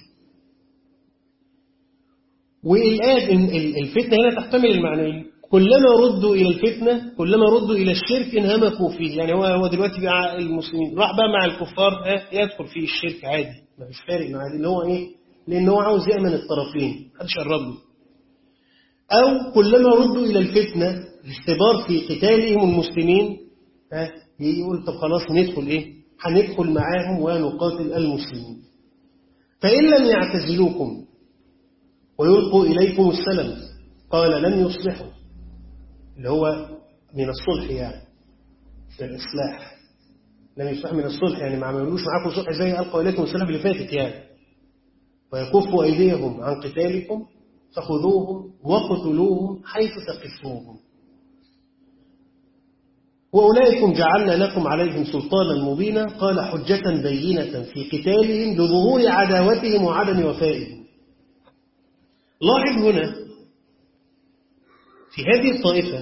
Speaker 1: والآية الفتنة هنا تحتمل المعنيين كلما ردوا إلى الفتنة كلما ردوا إلى الشرك انهمكوا فيه يعني هو هو دلوقتي بقى المسلمين راح بقى مع الكفار يدخل فيه الشرك عادي ما فيش فارق معاه لأن هو إيه لأن هو عاوز يأمن الطرفين محدش يقرب له أو كلما ردوا إلى الفتنة الاختبار في قتالهم المسلمين ها يقول طب خلاص ندخل إيه هندخل معاهم ونقاتل المسلمين فإن لم يعتزلوكم ويلقوا إليكم السلم قال لن يصلحوا اللي هو من الصلح يعني من الإصلاح لم يصلح من الصلح يعني ما عملوش معاكم صلح زي ألقوا إليكم السلام اللي فاتت يعني ويكفوا أيديهم عن قتالكم فخذوهم وقتلوهم حيث تقفتوهم وأولئكم جعلنا لكم عليهم سلطانا مبينا قال حجة بينة في قتالهم لظهور عداوتهم وعدم وفائهم لاحظ هنا في هذه الطائفة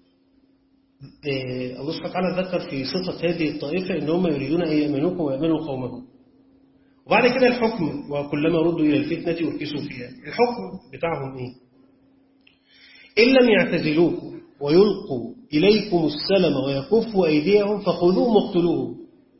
Speaker 1: الله سبحانه وتعالى ذكر في صفة هذه الطائفة إن هم يريدون أن يأمنوكم ويأمنوا قومهم وبعد كده الحكم وكلما ردوا إلى الفتنة وركسوا فيها الحكم بتاعهم إيه إن لم يعتزلوكم ويلقوا إليكم السلم ويكفوا أيديهم فخذوهم واقتلوهم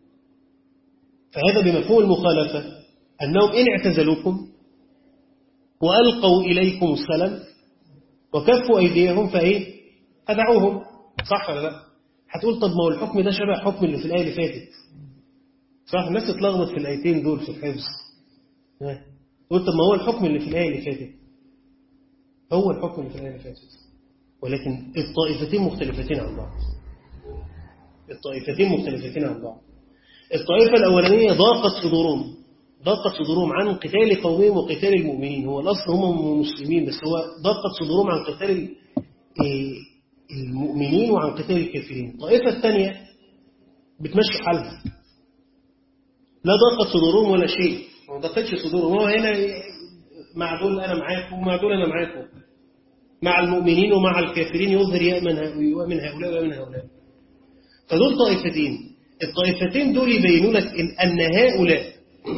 Speaker 1: فهذا بمفهوم المخالفة أنهم إن اعتزلوكم وألقوا إليكم السلم وكفوا أيديهم فإيه فدعوهم صح ولا لا هتقول طب ما هو الحكم ده شبه حكم اللي في الآية اللي فاتت صح الناس تتلخبط في الآيتين دول في الحفظ تقول طب ما هو الحكم اللي في الآية اللي فاتت هو الحكم اللي في الآية اللي فاتت ولكن الطائفتين مختلفتين عن بعض الطائفتين مختلفتين عن بعض الطائفة الأولانية ضاقت صدورهم ضاقت صدورهم عن قتال قومهم وقتال المؤمنين هو الأصل هم مسلمين بس هو ضاقت صدورهم عن قتال المؤمنين وعن قتال الكافرين الطائفة الثانية بتمشي حالها لا ضاقت صدورهم ولا شيء ما ضاقتش صدورهم هو هنا مع دول أنا معاكم ومع دول أنا معاكم مع المؤمنين ومع الكافرين يظهر يأمن يؤمن هؤلاء ويؤمن هؤلاء فدول طائفتين الطائفتين دول يبينوا لك إن, أن هؤلاء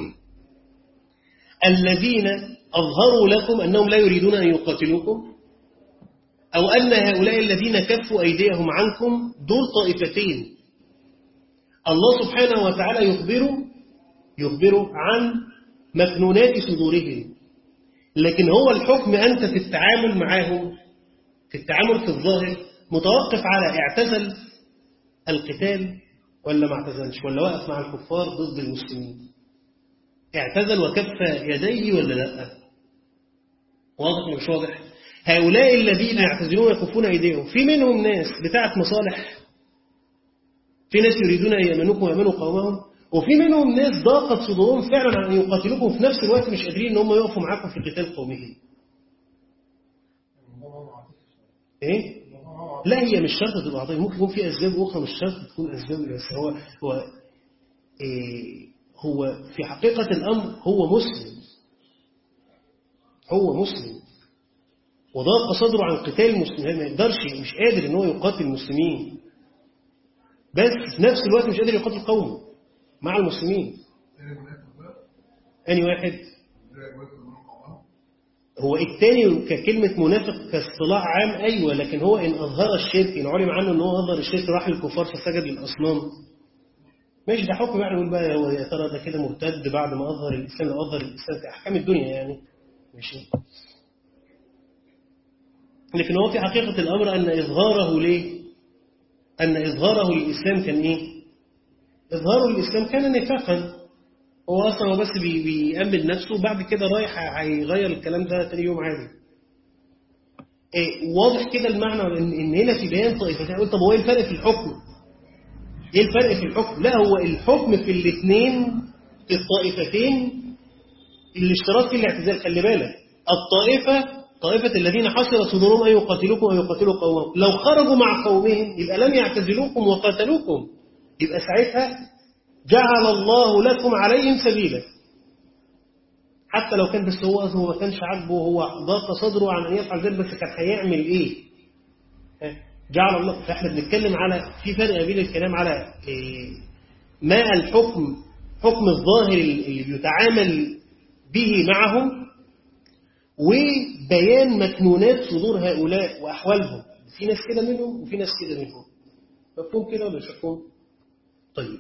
Speaker 1: الذين أظهروا لكم أنهم لا يريدون أن يقاتلوكم أو أن هؤلاء الذين كفوا أيديهم عنكم دول طائفتين الله سبحانه وتعالى يخبر يخبر عن مكنونات صدورهم لكن هو الحكم أنت في التعامل معهم في التعامل في الظاهر متوقف على اعتزل القتال ولا ما اعتزلش ولا وقف مع الكفار ضد المسلمين اعتزل وكف يديه ولا لا واضح ولا مش واضح هؤلاء الذين يعتزلون ويكفون ايديهم في منهم ناس بتاعت مصالح في ناس يريدون ان يامنوكم ويامنوا قومهم وفي منهم ناس ضاقت صدورهم فعلا عن ان يقاتلوكم في نفس الوقت مش قادرين ان هم يقفوا معاكم في قتال قومهم ايه لا هي مش شرط تبقى عطيه ممكن يكون في اسباب اخرى مش شرط تكون اسباب بس هو هو إيه هو في حقيقة الأمر هو مسلم هو مسلم وضاق صدره عن قتال المسلمين ما يقدرش مش قادر ان هو يقاتل المسلمين بس في نفس الوقت مش قادر يقاتل قومه مع المسلمين أني واحد هو الثاني ككلمة منافق كاصطلاح عام أيوة لكن هو إن أظهر الشرك إن علم عنه إن هو أظهر الشرك راح للكفار فسجد للأصنام ماشي ده حكم بقى نقول بقى هو يا ترى ده كده مرتد بعد ما أظهر الإسلام لو أظهر الإسلام في أحكام الدنيا يعني ماشي لكن هو في حقيقة الأمر أن إظهاره ليه أن إظهاره للإسلام كان إيه إظهاره للإسلام كان نفاقا هو أصلا هو بس بي بيأمن نفسه وبعد كده رايح هيغير الكلام ده تاني يوم عادي إيه واضح كده المعنى إن, إن هنا في بيان طائفتين قلت طب هو إيه الفرق في الحكم إيه الفرق في الحكم لا هو الحكم في الاثنين في الطائفتين الاشتراك في الاعتزال خلي بالك الطائفة طائفة الذين حصل صدورهم أن يقاتلوكم أو يقاتلوا قومهم لو خرجوا مع قومهم يبقى لم يعتزلوكم وقاتلوكم يبقى ساعتها جعل الله لكم عليهم سبيلا حتى لو كان بس هو هو ما كانش عاجبه هو ضاق صدره عن أن يفعل ذلك بس كان هيعمل إيه جعل الله فإحنا بنتكلم على في فرق بين الكلام على إيه ما الحكم حكم الظاهر اللي بيتعامل به معهم وبيان مكنونات صدور هؤلاء وأحوالهم في ناس كده منهم وفي ناس كده منهم مفهوم كده ولا مش مفهوم طيب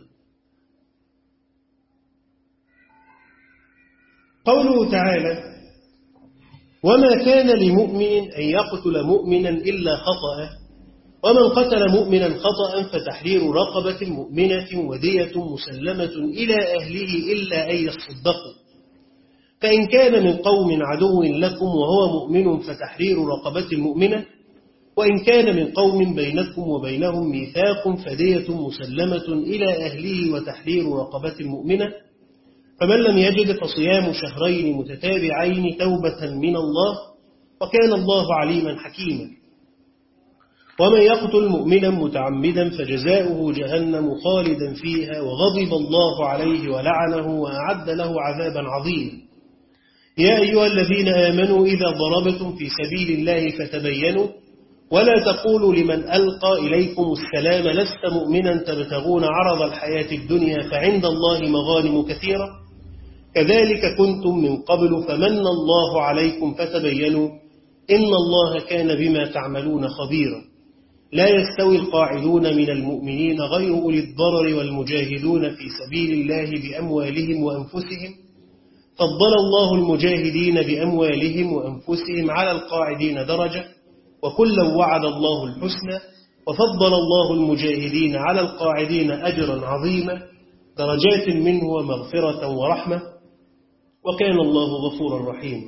Speaker 1: قوله تعالى وما كان لمؤمن أن يقتل مؤمنا إلا خطأ ومن قتل مؤمنا خطأ فتحرير رقبة مؤمنة ودية مسلمة إلى أهله إلا أن يصدقوا فإن كان من قوم عدو لكم وهو مؤمن فتحرير رقبة مؤمنة وإن كان من قوم بينكم وبينهم ميثاق فدية مسلمة إلى أهله وتحرير رقبة مؤمنة فمن لم يجد فصيام شهرين متتابعين توبة من الله وكان الله عليما حكيما ومن يقتل مؤمنا متعمدا فجزاؤه جهنم خالدا فيها وغضب الله عليه ولعنه وأعد له عذابا عظيما يا أيها الذين آمنوا إذا ضربتم في سبيل الله فتبينوا ولا تقولوا لمن ألقى إليكم السلام لست مؤمنا تبتغون عرض الحياة الدنيا فعند الله مغانم كثيرة كذلك كنتم من قبل فمن الله عليكم فتبينوا إن الله كان بما تعملون خبيرا لا يستوي القاعدون من المؤمنين غير أولي الضرر والمجاهدون في سبيل الله بأموالهم وأنفسهم فضل الله المجاهدين بأموالهم وأنفسهم على القاعدين درجة وكلا وعد الله الحسنى وفضل الله المجاهدين على القاعدين أجرا عظيما درجات منه ومغفرة ورحمة وكان الله غفورا رحيما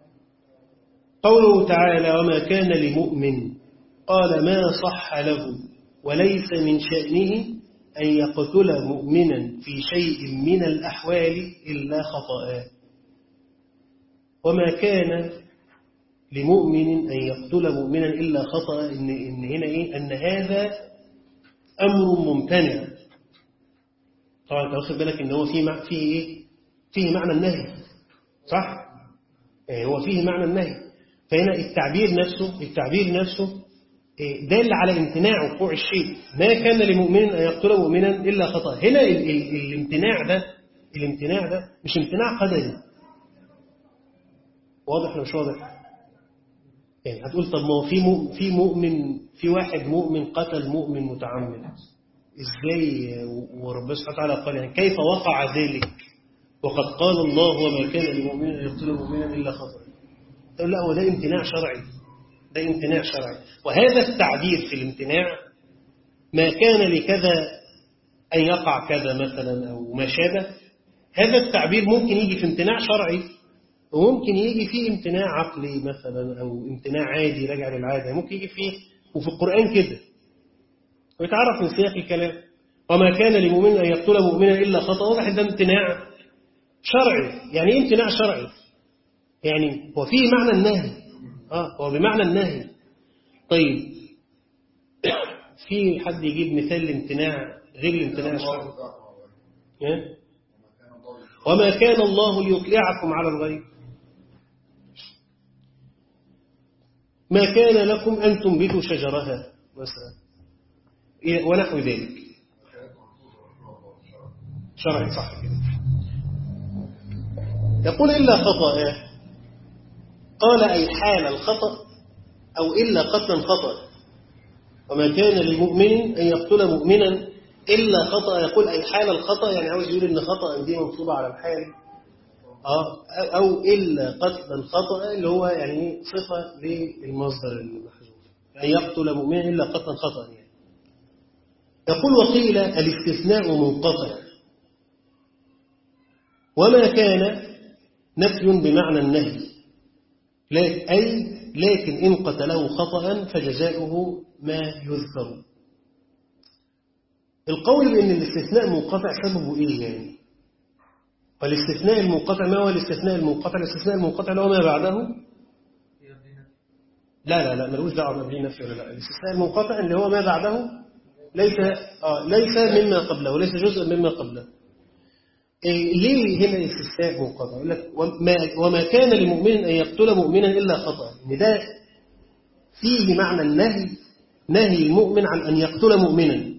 Speaker 1: قوله تعالى وما كان لمؤمن قال ما صح له وليس من شأنه أن يقتل مؤمنا في شيء من الأحوال إلا خطأ وما كان لمؤمن أن يقتل مؤمنا إلا خطأ إن, إن هنا إيه أن هذا أمر ممتنع طبعا أنت واخد بالك إن هو فيه مع فيه إيه فيه معنى النهي صح يعني هو فيه معنى النهي فهنا التعبير نفسه التعبير نفسه دال على امتناع وقوع الشيء ما كان لمؤمن أن يقتل مؤمنا إلا خطأ هنا ال ال الامتناع ده الامتناع ده مش امتناع قدري واضح ولا مش واضح يعني هتقول طب ما هو في مؤمن في مؤمن في واحد مؤمن قتل مؤمن متعمد ازاي وربنا سبحانه وتعالى قال يعني كيف وقع ذلك وقد قال الله وما كان لمؤمن ان يقتل مؤمنا الا خطأ تقول لا هو ده امتناع شرعي ده امتناع شرعي وهذا التعبير في الامتناع ما كان لكذا أن يقع كذا مثلا أو ما شابه هذا التعبير ممكن يجي في امتناع شرعي وممكن يجي فيه امتناع عقلي مثلا أو امتناع عادي راجع للعادة ممكن يجي فيه وفي القرآن كده ويتعرف من سياق الكلام وما كان لمؤمن أن يقتل مؤمنا إلا خطأ واضح ده امتناع شرعي يعني ايه امتناع شرعي يعني هو فيه معنى النهي اه هو بمعنى النهي طيب في حد يجيب مثال الامتناع غير الامتناع الشرعي وما كان الله ليطلعكم على الغيب ما كان لكم أن تنبتوا شجرها مثلا ونحو ذلك شرعي صح كده يقول إلا خطأ قال أي حال الخطأ أو إلا قتلا خطأ وما كان للمؤمن أن يقتل مؤمنا إلا خطأ يقول أي حال الخطأ يعني عاوز يقول إن خطأ دي منصوبة على الحال آه أو إلا قتل الخطأ اللي هو يعني صفة للمصدر المحذوف أن يقتل مؤمنا إلا قتلا خطأ يعني يقول وقيل الاستثناء منقطع وما كان نفي بمعنى النهي أي لكن إن قتله خطأ فجزاؤه ما يذكر القول بأن الاستثناء منقطع سببه إيه يعني فالاستثناء المنقطع ما هو الاستثناء المنقطع الاستثناء المنقطع اللي هو ما بعده لا لا لا ملوش دعوه بيه نفي ولا لا الاستثناء المنقطع اللي هو ما بعده ليس آه ليس مما قبله وليس جزء مما قبله إيه ليه هنا الاستثناء منقطع يقول لك وما, وما كان لمؤمن أن يقتل مؤمنا إلا خطأ إن ده فيه معنى النهي نهي المؤمن عن أن يقتل مؤمنا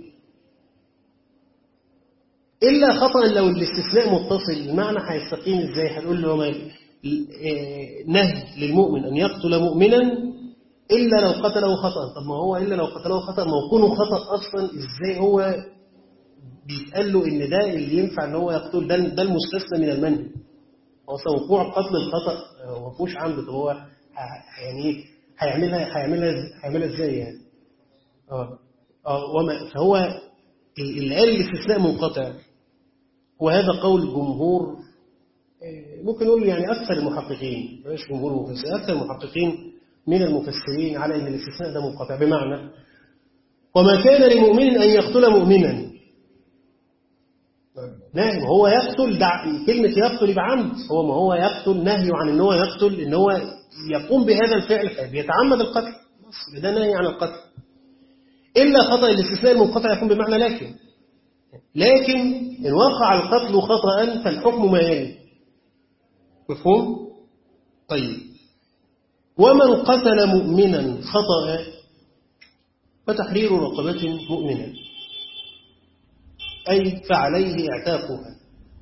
Speaker 1: إلا خطأ لو الاستثناء متصل المعنى هيستقيم إزاي هنقول له ما نهي للمؤمن أن يقتل مؤمنا إلا لو قتله خطأ طب ما هو إلا لو قتله خطأ ما يكون خطأ أصلا إزاي هو بيتقال له إن ده اللي ينفع إن هو يقتل ده, ده المستثنى من المنهي هو وقوع قتل الخطأ ما فيهوش عنده طب هو يعني هيعملها هيعملها هيعملها إزاي يعني اه اه وما فهو اللي قال الاستثناء منقطع وهذا قول جمهور ممكن نقول يعني أكثر المحققين مش جمهور المفسرين أكثر المحققين من المفسرين على أن الاستثناء ده منقطع بمعنى وما كان لمؤمن أن يقتل مؤمنا نعم هو يقتل دع... كلمة يقتل يبقى عمد هو ما هو يقتل نهي عن ان هو يقتل ان هو يقوم بهذا الفعل بيتعمد القتل ده نهي عن القتل إلا خطأ الاستثناء المنقطع يكون بمعنى لكن لكن إن وقع القتل خطأ فالحكم ما يلي مفهوم؟ طيب ومن قتل مؤمنا خطأ فتحرير رقبة مؤمنة أي فعليه اعتاقها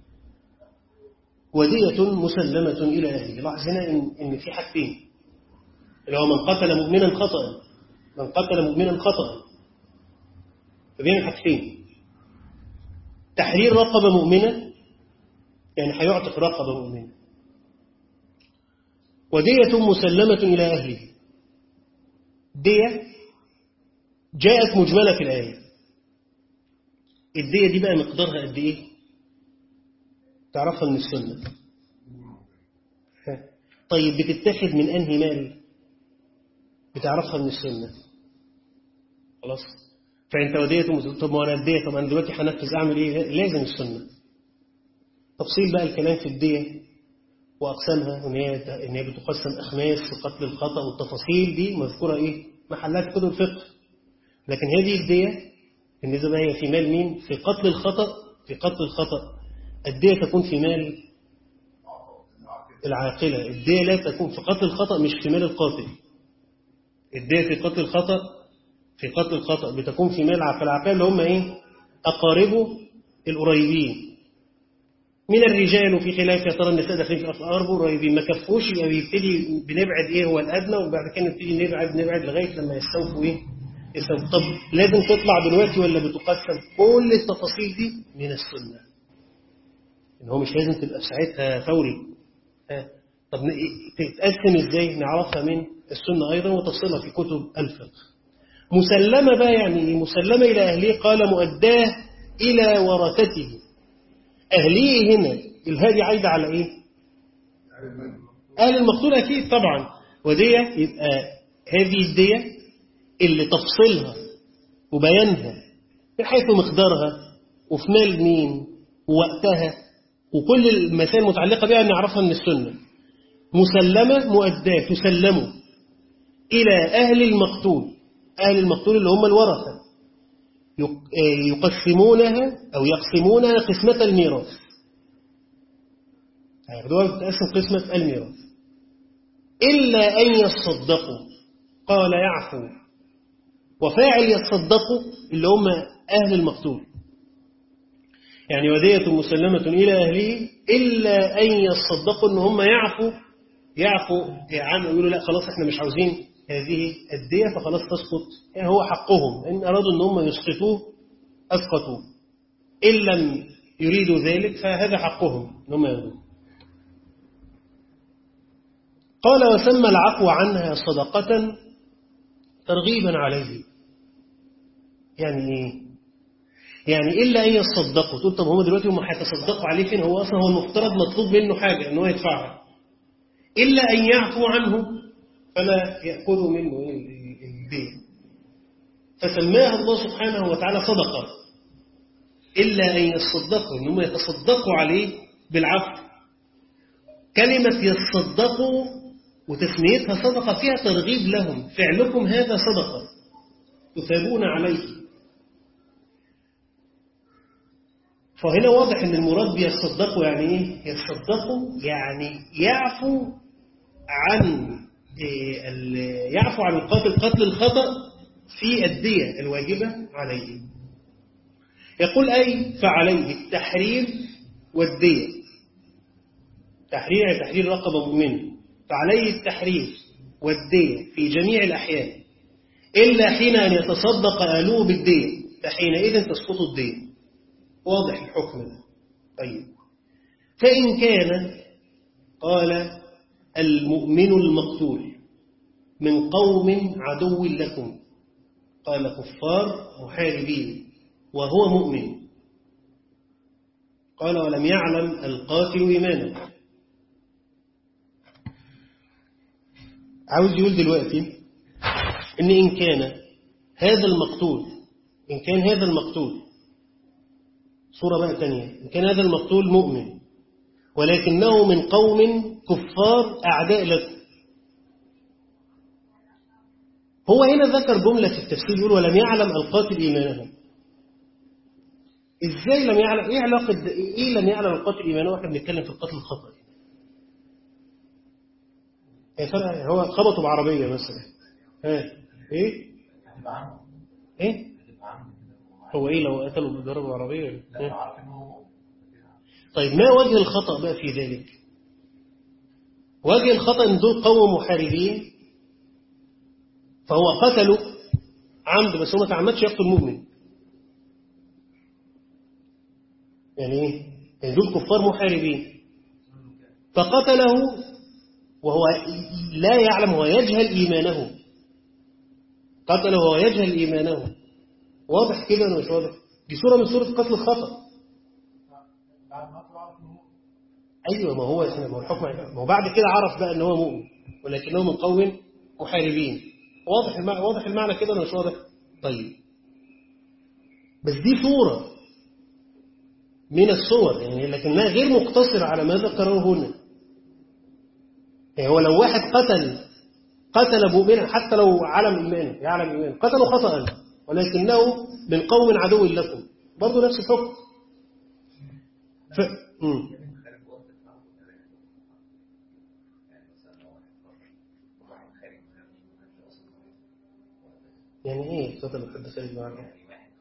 Speaker 1: ودية مسلمة إلى أهله لاحظ هنا إن, إن في حاجتين اللي هو من قتل مؤمنا خطأ من قتل مؤمنا خطأ فبين حاجتين تحرير رقبة مؤمنة يعني هيعتق رقبة مؤمنة ودية مسلمة إلى أهله دية جاءت مجملة في الآية الدية دي بقى مقدارها قد إيه تعرفها من السنة طيب بتتخذ من أنهي مال بتعرفها من السنة خلاص فانت وديته طب ما انا الديه طب انا دلوقتي هنفذ اعمل ايه لازم السنه تفصيل بقى الكلام في الديه واقسامها ان هي ان هي بتقسم اخماس في قتل الخطا والتفاصيل دي مذكوره ايه محلات كتب الفقه لكن هذه الديه بالنسبه هي في مال مين في قتل الخطا في قتل الخطا الديه تكون في مال العاقله الديه لا تكون في قتل الخطا مش في مال القاتل الديه في قتل الخطا في قتل الخطأ بتكون في مال في العقاب اللي هم ايه أقاربه القريبين من الرجال وفي خلاف يا ترى النساء داخلين في أقاربه قريبين ما كفوش يبقى بيبتدي بنبعد ايه هو الأدنى وبعد كده نبتدي نبعد نبعد لغاية لما يستوفوا ايه يستوفوا طب لازم تطلع دلوقتي ولا بتقسم كل التفاصيل دي من السنة ان هو مش لازم تبقى في ساعتها فوري ها طب تتقسم ازاي نعرفها من السنة أيضا وتفصيلها في كتب الفقه مسلمة بقى يعني مسلمة إلى أهليه قال مؤداه إلى ورثته أهليه هنا الهادي عايدة على إيه أهل المقتول أكيد طبعا ودية يبقى هذه الدية اللي تفصيلها وبيانها من حيث مقدارها وفي مال مين ووقتها وكل المسائل المتعلقة بها نعرفها من السنة مسلمة مؤداه تسلمه إلى أهل المقتول أهل المقتول اللي هم الورثة يقسمونها أو يقسمونها قسمة الميراث هياخدوها تقسم قسمة الميراث إلا أن يصدقوا قال يعفو وفاعل يتصدقوا اللي هم أهل المقتول يعني ودية مسلمة إلى أهله إلا أن يصدقوا أن هم يعفوا يعفوا عن يقولوا لا خلاص احنا مش عاوزين هذه الدية فخلاص تسقط يعني هو حقهم إن أرادوا أن هم يسقطوه أسقطوه إن لم يريدوا ذلك فهذا حقهم أن هم يأخذوه قال وسمى العفو عنها صدقة ترغيبا عليه يعني إيه يعني إلا أن يصدقوا تقول طب هم دلوقتي هم هيتصدقوا عليه فين هو أصلا هو المفترض مطلوب منه حاجة أن هو يدفعها إلا أن يعفو عنه فلا يأخذوا منه الدين فسماها الله سبحانه وتعالى صدقة إلا أن يصدقوا إنهم يتصدقوا عليه بالعفو كلمة يتصدقوا وتسميتها صدقة فيها ترغيب لهم فعلكم هذا صدقة تثابون عليه فهنا واضح ان المراد بيصدقوا يعني ايه يصدقوا يعني يعفو عن إيه ال- يعفو عن القاتل قتل الخطأ في الدية الواجبة عليه يقول أي فعليه التحرير والدية تحرير يعني تحرير رقبة مؤمنة فعليه التحرير والدية في جميع الأحيان إلا حين أن يتصدق أهله بالدية فحينئذ تسقط الدية واضح الحكم ده طيب فإن كان قال المؤمن المقتول من قوم عدو لكم قال كفار محاربين وهو مؤمن قال ولم يعلم القاتل إيمانه عاوز يقول دلوقتي إن إن كان هذا المقتول إن كان هذا المقتول صورة بقى تانية إن كان هذا المقتول مؤمن ولكنه من قوم كفار أعداء لكم هو هنا ذكر جملة في التفسير يقول ولم يعلم القاتل إيمانه إزاي لم يعلم إيه علاقة ده؟ إيه لم يعلم القاتل إيمانه وإحنا بنتكلم في القتل الخطأ يا فرق هو خبطوا بعربية مثلا ها إيه
Speaker 3: هتبقى عنه
Speaker 1: إيه
Speaker 3: هتبقى عنه
Speaker 1: هو إيه لو قتلوا بضربوا عربية
Speaker 3: لا
Speaker 1: إيه؟
Speaker 3: لو عارفين هو
Speaker 1: طيب ما وجه الخطأ بقى في ذلك وجه الخطأ ان دول قوم محاربين فهو قتله عمد بس هو ما تعمدش يقتل مؤمن يعني ايه يعني دول كفار محاربين فقتله وهو لا يعلم هو يجهل إيمانه قتله وهو يجهل إيمانه واضح كده ولا مش واضح دي صورة من صورة قتل الخطأ
Speaker 3: بعد ما طلع عارف ان هو
Speaker 1: ايوه ما هو ما هو الحكم ما هو بعد كده عرف بقى ان هو مؤمن ولكنه من قوم محاربين واضح المعنى واضح المعنى كده ولا مش واضح طيب بس دي صورة من الصور يعني لكنها غير مقتصرة على ما ذكره هنا يعني هو لو واحد قتل قتل مؤمنا حتى لو علم إيمانه يعلم إيمانه قتله خطأ ولكنه من قوم عدو لكم برضه نفس الحكم ف... مم. يعني ايه قتل حد خارج معك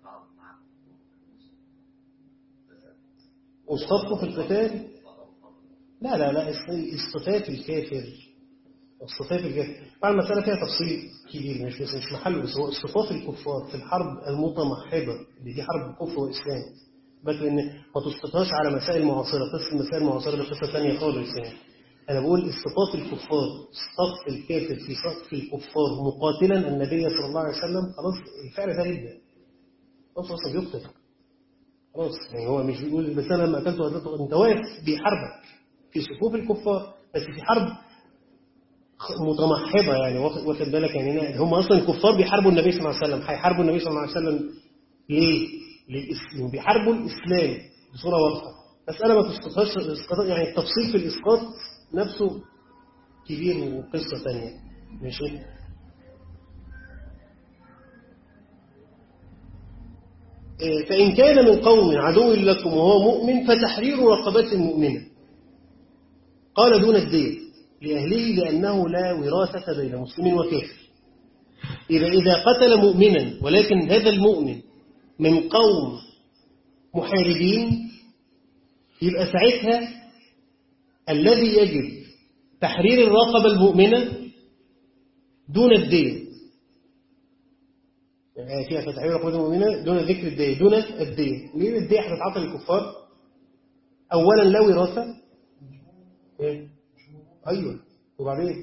Speaker 1: واصطفوا في القتال لا لا لا اصطفاف الكافر اصطفاف الكافر طبعا المسألة فيها تفصيل كبير مش بس مش محله بس هو اصطفاف الكفار في الحرب المتمحضة اللي دي حرب كفر وإسلام بس ان ما تصطفاش على مسائل معاصرة قصة المسائل المعاصرة دي قصة ثانية خالص يعني أنا بقول اصطفاف الكفار صف الكافر في صف الكفار مقاتلا النبي صلى الله عليه وسلم خلاص الفعل ده ردة خلاص أصلا بيقتل خلاص يعني هو مش بيقول بس أنا لما قتلته قتلته أنت واقف بيحاربك في صفوف الكفار بس في حرب متمحضة يعني واخد واخد بالك يعني هم أصلا الكفار بيحاربوا النبي صلى الله عليه وسلم هيحاربوا النبي صلى الله عليه وسلم ليه؟ للإسلام بيحاربوا الإسلام بصورة واضحة بس أنا ما تسقطهاش الإسقاط يعني التفصيل في الإسقاط نفسه كبير وقصة ثانية ماشي فإن كان من قوم عدو لكم وهو مؤمن فتحرير رقبة مؤمنة قال دون الدين لأهله لأنه لا وراثة بين مسلم وكافر إذا إذا قتل مؤمنا ولكن هذا المؤمن من قوم محاربين يبقى ساعتها الذي يجب تحرير الرقبة المؤمنة دون الدين يعني فيها تحرير الرقبة المؤمنة دون ذكر الدين دون الدين ليه الدين هتتعطى للكفار أولا لا وراثة إيه؟ أيوة وبعدين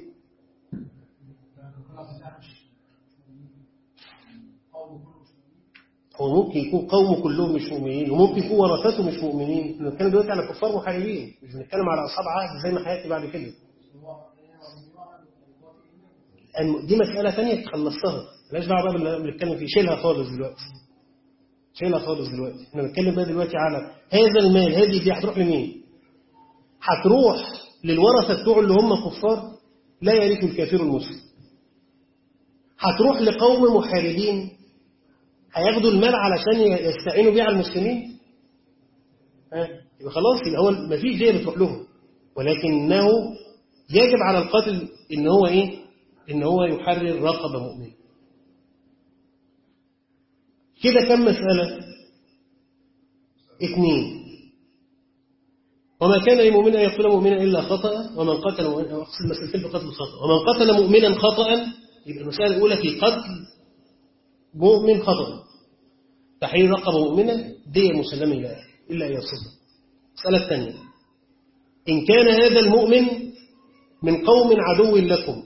Speaker 1: هو ممكن يكون قومه كلهم مش مؤمنين وممكن يكون ورثته مش مؤمنين احنا بنتكلم دلوقتي على كفار محاربين مش بنتكلم على اصحاب عهد زي ما هياتي بعد كده دي مسألة ثانية تخلصتها مالهاش دعوة بقى باللي بنتكلم فيه شيلها خالص دلوقتي شيلها خالص دلوقتي احنا بنتكلم بقى دلوقتي على هذا المال هذه دي هتروح لمين؟ هتروح للورثة بتوع اللي هم كفار لا يرث الكافر المسلم هتروح لقوم محاربين هياخدوا المال علشان يستعينوا بيه على المسلمين ها يبقى خلاص يبقى هو ما فيش دية بتروح لهم ولكنه يجب على القاتل ان هو ايه ان هو يحرر رقبة مؤمنة كده كم مسألة اثنين وما كان لمؤمن أن يقتل مؤمنا إلا خطأ ومن قتل مؤمنا أقصد المسألتين في قتل خطأ ومن قتل مؤمنا خطأ يبقى المسألة الأولى في قتل مؤمن خطأ تحرير رقبة مؤمنة دية مسلمة إلى أهله إلا أن يصدق المسألة الثانية إن كان هذا المؤمن من قوم عدو لكم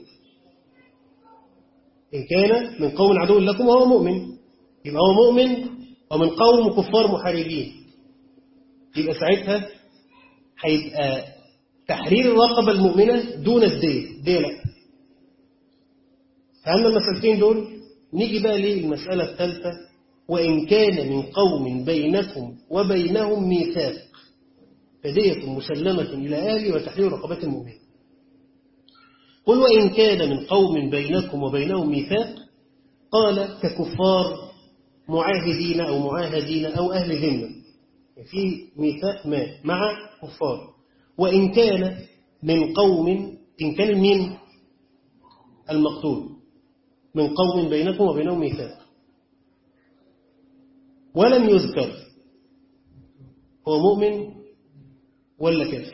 Speaker 1: إن كان من قوم عدو لكم وهو مؤمن يبقى هو مؤمن ومن قوم كفار محاربين يبقى ساعتها هيبقى تحرير الرقبة المؤمنة دون الدية دية لا فهمنا المسألتين دول نيجي بقى للمسألة الثالثة وإن كان من قوم بينكم وبينهم ميثاق فدية مسلمة إلى أهل وتحرير رقبة المؤمن قل وإن كان من قوم بينكم وبينهم ميثاق قال ككفار معاهدين أو معاهدين أو أهل ذمة في ميثاق ما مع كفار وإن كان من قوم إن كان من المقتول من قوم بينكم وبينهم ميثاق ولم يذكر هو مؤمن ولا كافر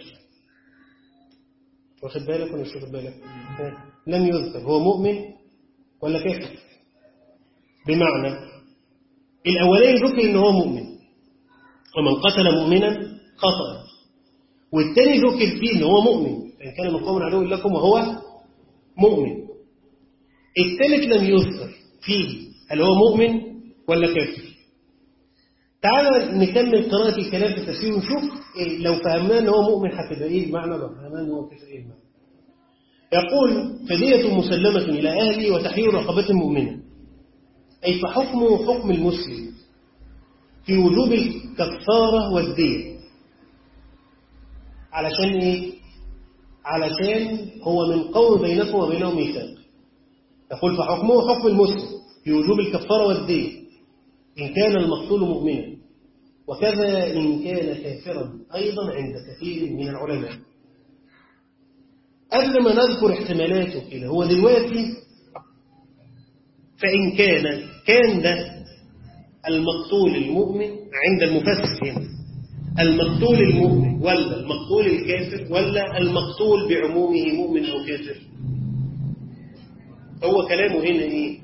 Speaker 1: واخد بالك ولا مش واخد بالك لم يذكر هو مؤمن ولا كافر بمعنى الأولين ذكر إن هو مؤمن ومن قتل مؤمنا خطأ والتاني ذكر فيه إن هو مؤمن إن كان من قوم عدو لكم وهو مؤمن الثالث لم يذكر فيه هل هو مؤمن ولا كافر تعالى نكمل قراءة الكلام في التفسير ونشوف إيه لو فهمناه ان هو مؤمن هتبقى ايه المعنى لو فهمناه ان هو كافر ايه المعنى يقول فدية مسلمة إلى أهلي وتحرير رقبة مؤمنة أي فحكمه حكم المسلم في وجوب الكفارة والدية علشان إيه؟ علشان هو من قوم بينكم وبينهم ميثاق يقول فحكمه حكم المسلم في وجوب الكفارة والدية إن كان المقتول مؤمنا وكذا إن كان كافرا أيضا عند كثير من العلماء قبل ما نذكر احتمالاته كده هو دلوقتي فإن كان كان ده المقتول المؤمن عند المفسر هنا المقتول المؤمن ولا المقتول الكافر ولا المقتول بعمومه مؤمن أو كافر هو كلامه هنا إيه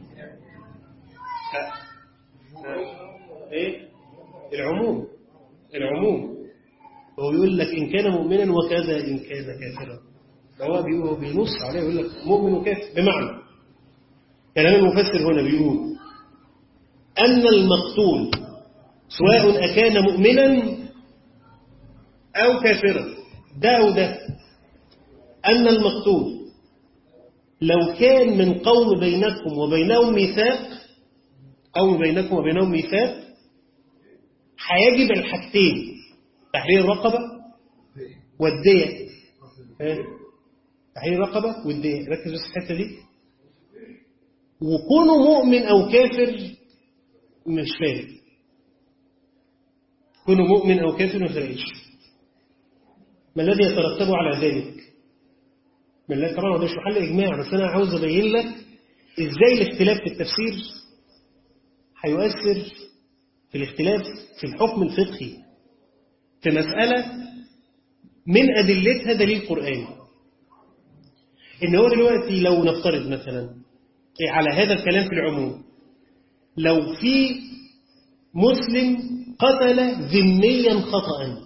Speaker 1: ايه العموم العموم هو يقول لك إن كان مؤمنا وكذا إن كان كافرا فهو بيقول بينص عليه يقول لك مؤمن وكافر بمعنى كلام المفسر هنا بيقول أن المقتول سواء أكان مؤمنا أو كافرا ده أو ده أن المقتول لو كان من قوم بينكم وبينهم ميثاق قوم بينكم وبينهم ميثاق هيجب الحاجتين تحرير الرقبة والدية تحرير الرقبة والدية ركز بس في الحتة دي وكونه مؤمن أو كافر مش فارق كونه مؤمن أو كافر ما فرقش ما الذي يترتب على ذلك ما الذي طبعا ده مش محل إجماع بس أنا عاوز أبين لك إزاي الاختلاف في التفسير هيؤثر في الاختلاف في الحكم الفقهي في مسألة من أدلتها دليل قرآني إن هو دلوقتي لو نفترض مثلا على هذا الكلام في العموم لو في مسلم قتل ذميا خطأ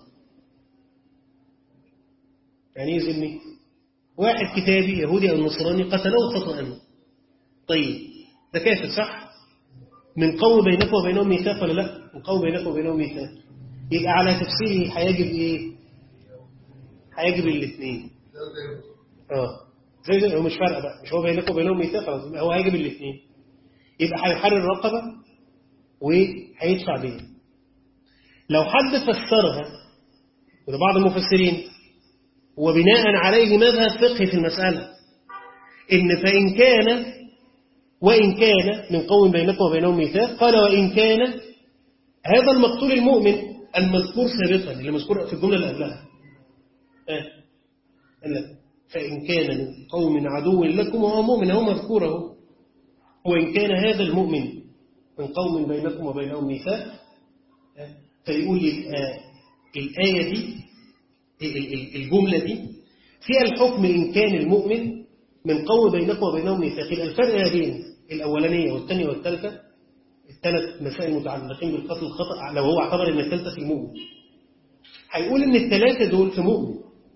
Speaker 1: يعني ايه ذمي واحد كتابي يهودي أو نصراني قتله خطأ طيب ده كافر صح من قوم بينكم وبينهم ميثاق ولا لا من قوم بينكم وبينهم ميثاق يبقى على تفسيره هيجب ايه هيجب الاثنين اه زي زي هو مش فارقه بقى مش هو بينكم وبينهم ميثاق خلاص هو هيجب الاثنين يبقى هيحرر الرقبه وهيدفع ديه لو حد فسرها وده بعض المفسرين وبناء عليه مذهب فقهي في المسألة إن فإن كان وإن كان من قوم بينكم وبينهم ميثاق قال وإن كان هذا المقتول المؤمن المذكور سابقا اللي مذكور في الجملة اللي قبلها آه. قال لك فإن كان من قوم عدو لكم وهو مؤمن هو مذكور اهو وإن كان هذا المؤمن من قوم بينكم وبينهم ميثاق آه. فيقول لي آه الآية دي ال- ال- الجملة دي فيها الحكم إن كان المؤمن من قوم بينكم وبينهم ميثاق يبقى الفرق ما بين الأولانية والثانية والثالثة الثلاث مسائل متعلقين بالقتل الخطأ لو هو اعتبر ان الثالثة في المؤمن هيقول ان الثلاثة دول في مؤمن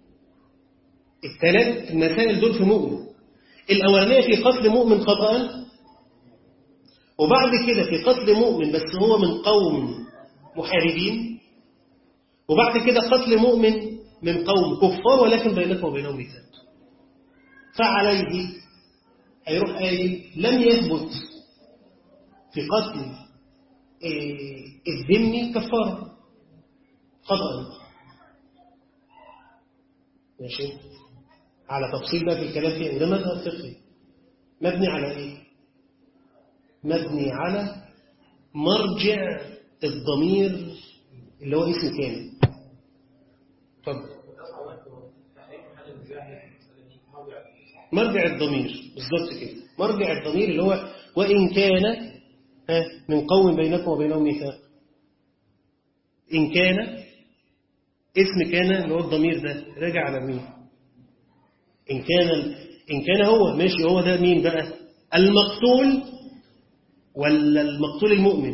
Speaker 1: الثلاث مسائل دول في مؤمن الأولانية في قتل مؤمن خطأ وبعد كده في قتل مؤمن بس هو من قوم محاربين وبعد كده قتل مؤمن من قوم كفار ولكن بينكم وبينهم ميثاق فعليه هيروح قايل لم يثبت في قتل إيه، الذمي كفارة خطأ ماشي على تفصيل بقى في الكلام فيه وده مذهب فقهي مبني على ايه مبني على مرجع الضمير اللي هو اسم كامل اتفضل مرجع الضمير بالظبط كده مرجع الضمير اللي هو وإن كان ها، من قوم بينكم وبينهم ميثاق إن كان اسم كان اللي هو الضمير ده راجع على مين إن كان إن كان هو ماشي هو ده مين بقى المقتول ولا المقتول المؤمن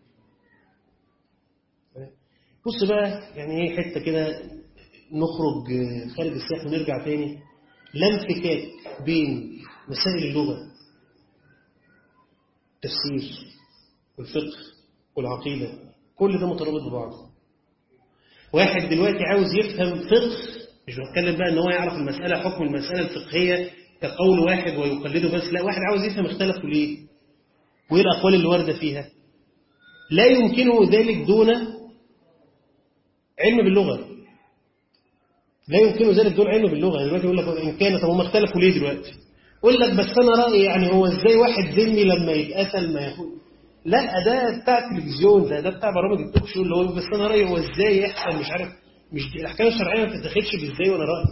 Speaker 1: بص بقى يعني ايه حته كده نخرج خارج السياق ونرجع تاني لا انفكاك بين مسائل اللغة التفسير والفقه والعقيدة كل ده مترابط ببعضه واحد دلوقتي عاوز يفهم فقه مش بتكلم بقى ان هو يعرف المسألة حكم المسألة الفقهية كقول واحد ويقلده بس لا واحد عاوز يفهم اختلفوا ليه وايه الأقوال اللي واردة فيها لا يمكنه ذلك دون علم باللغة لا يمكنه ذلك دون علم باللغة يعني دلوقتي يقول لك إن كان طب هم اختلفوا ليه دلوقتي يقول لك بس أنا رأيي يعني هو إزاي واحد ذمي لما يتقتل ما ياخد لا ده بتاع التلفزيون ده ده بتاع برامج التوك شو اللي هو بس أنا رأيي هو إزاي يحصل مش عارف مش دي الأحكام الشرعية ما بتتاخدش بإزاي وأنا رأيي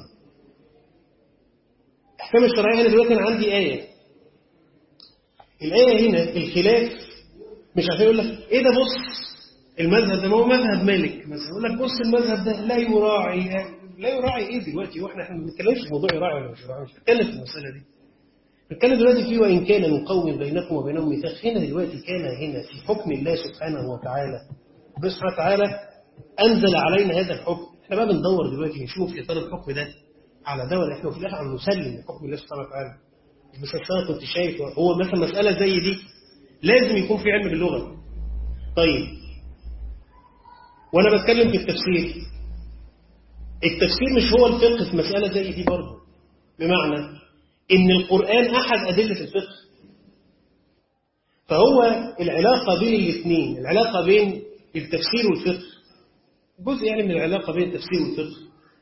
Speaker 1: الأحكام الشرعية أنا دلوقتي أنا عندي آية الآية هنا الخلاف مش عشان يقول لك إيه ده بص المذهب ده ما هو مذهب مالك مثلا يقول لك بص المذهب ده لا يراعي لا يراعي ايه دلوقتي واحنا احنا ما بنتكلمش في موضوع يراعي ولا مش يراعي مش بنتكلم في المساله دي بنتكلم دلوقتي في وان كان من قوم بينكم وبينهم ميثاق هنا دلوقتي كان هنا في حكم الله سبحانه وتعالى ربنا سبحانه وتعالى انزل علينا هذا الحكم احنا بقى بندور دلوقتي نشوف يا ترى الحكم ده على ده ولا احنا في الاخر عم نسلم لحكم الله سبحانه وتعالى بس انا كنت شايف هو مثلا مساله زي دي لازم يكون في علم باللغه طيب وانا بتكلم في التفسير التفسير مش هو الفقه في مسألة زي دي برضه بمعنى ان القرآن احد ادلة الفقه فهو العلاقة بين الاثنين العلاقة بين التفسير والفقه جزء يعني من العلاقة بين التفسير والفقه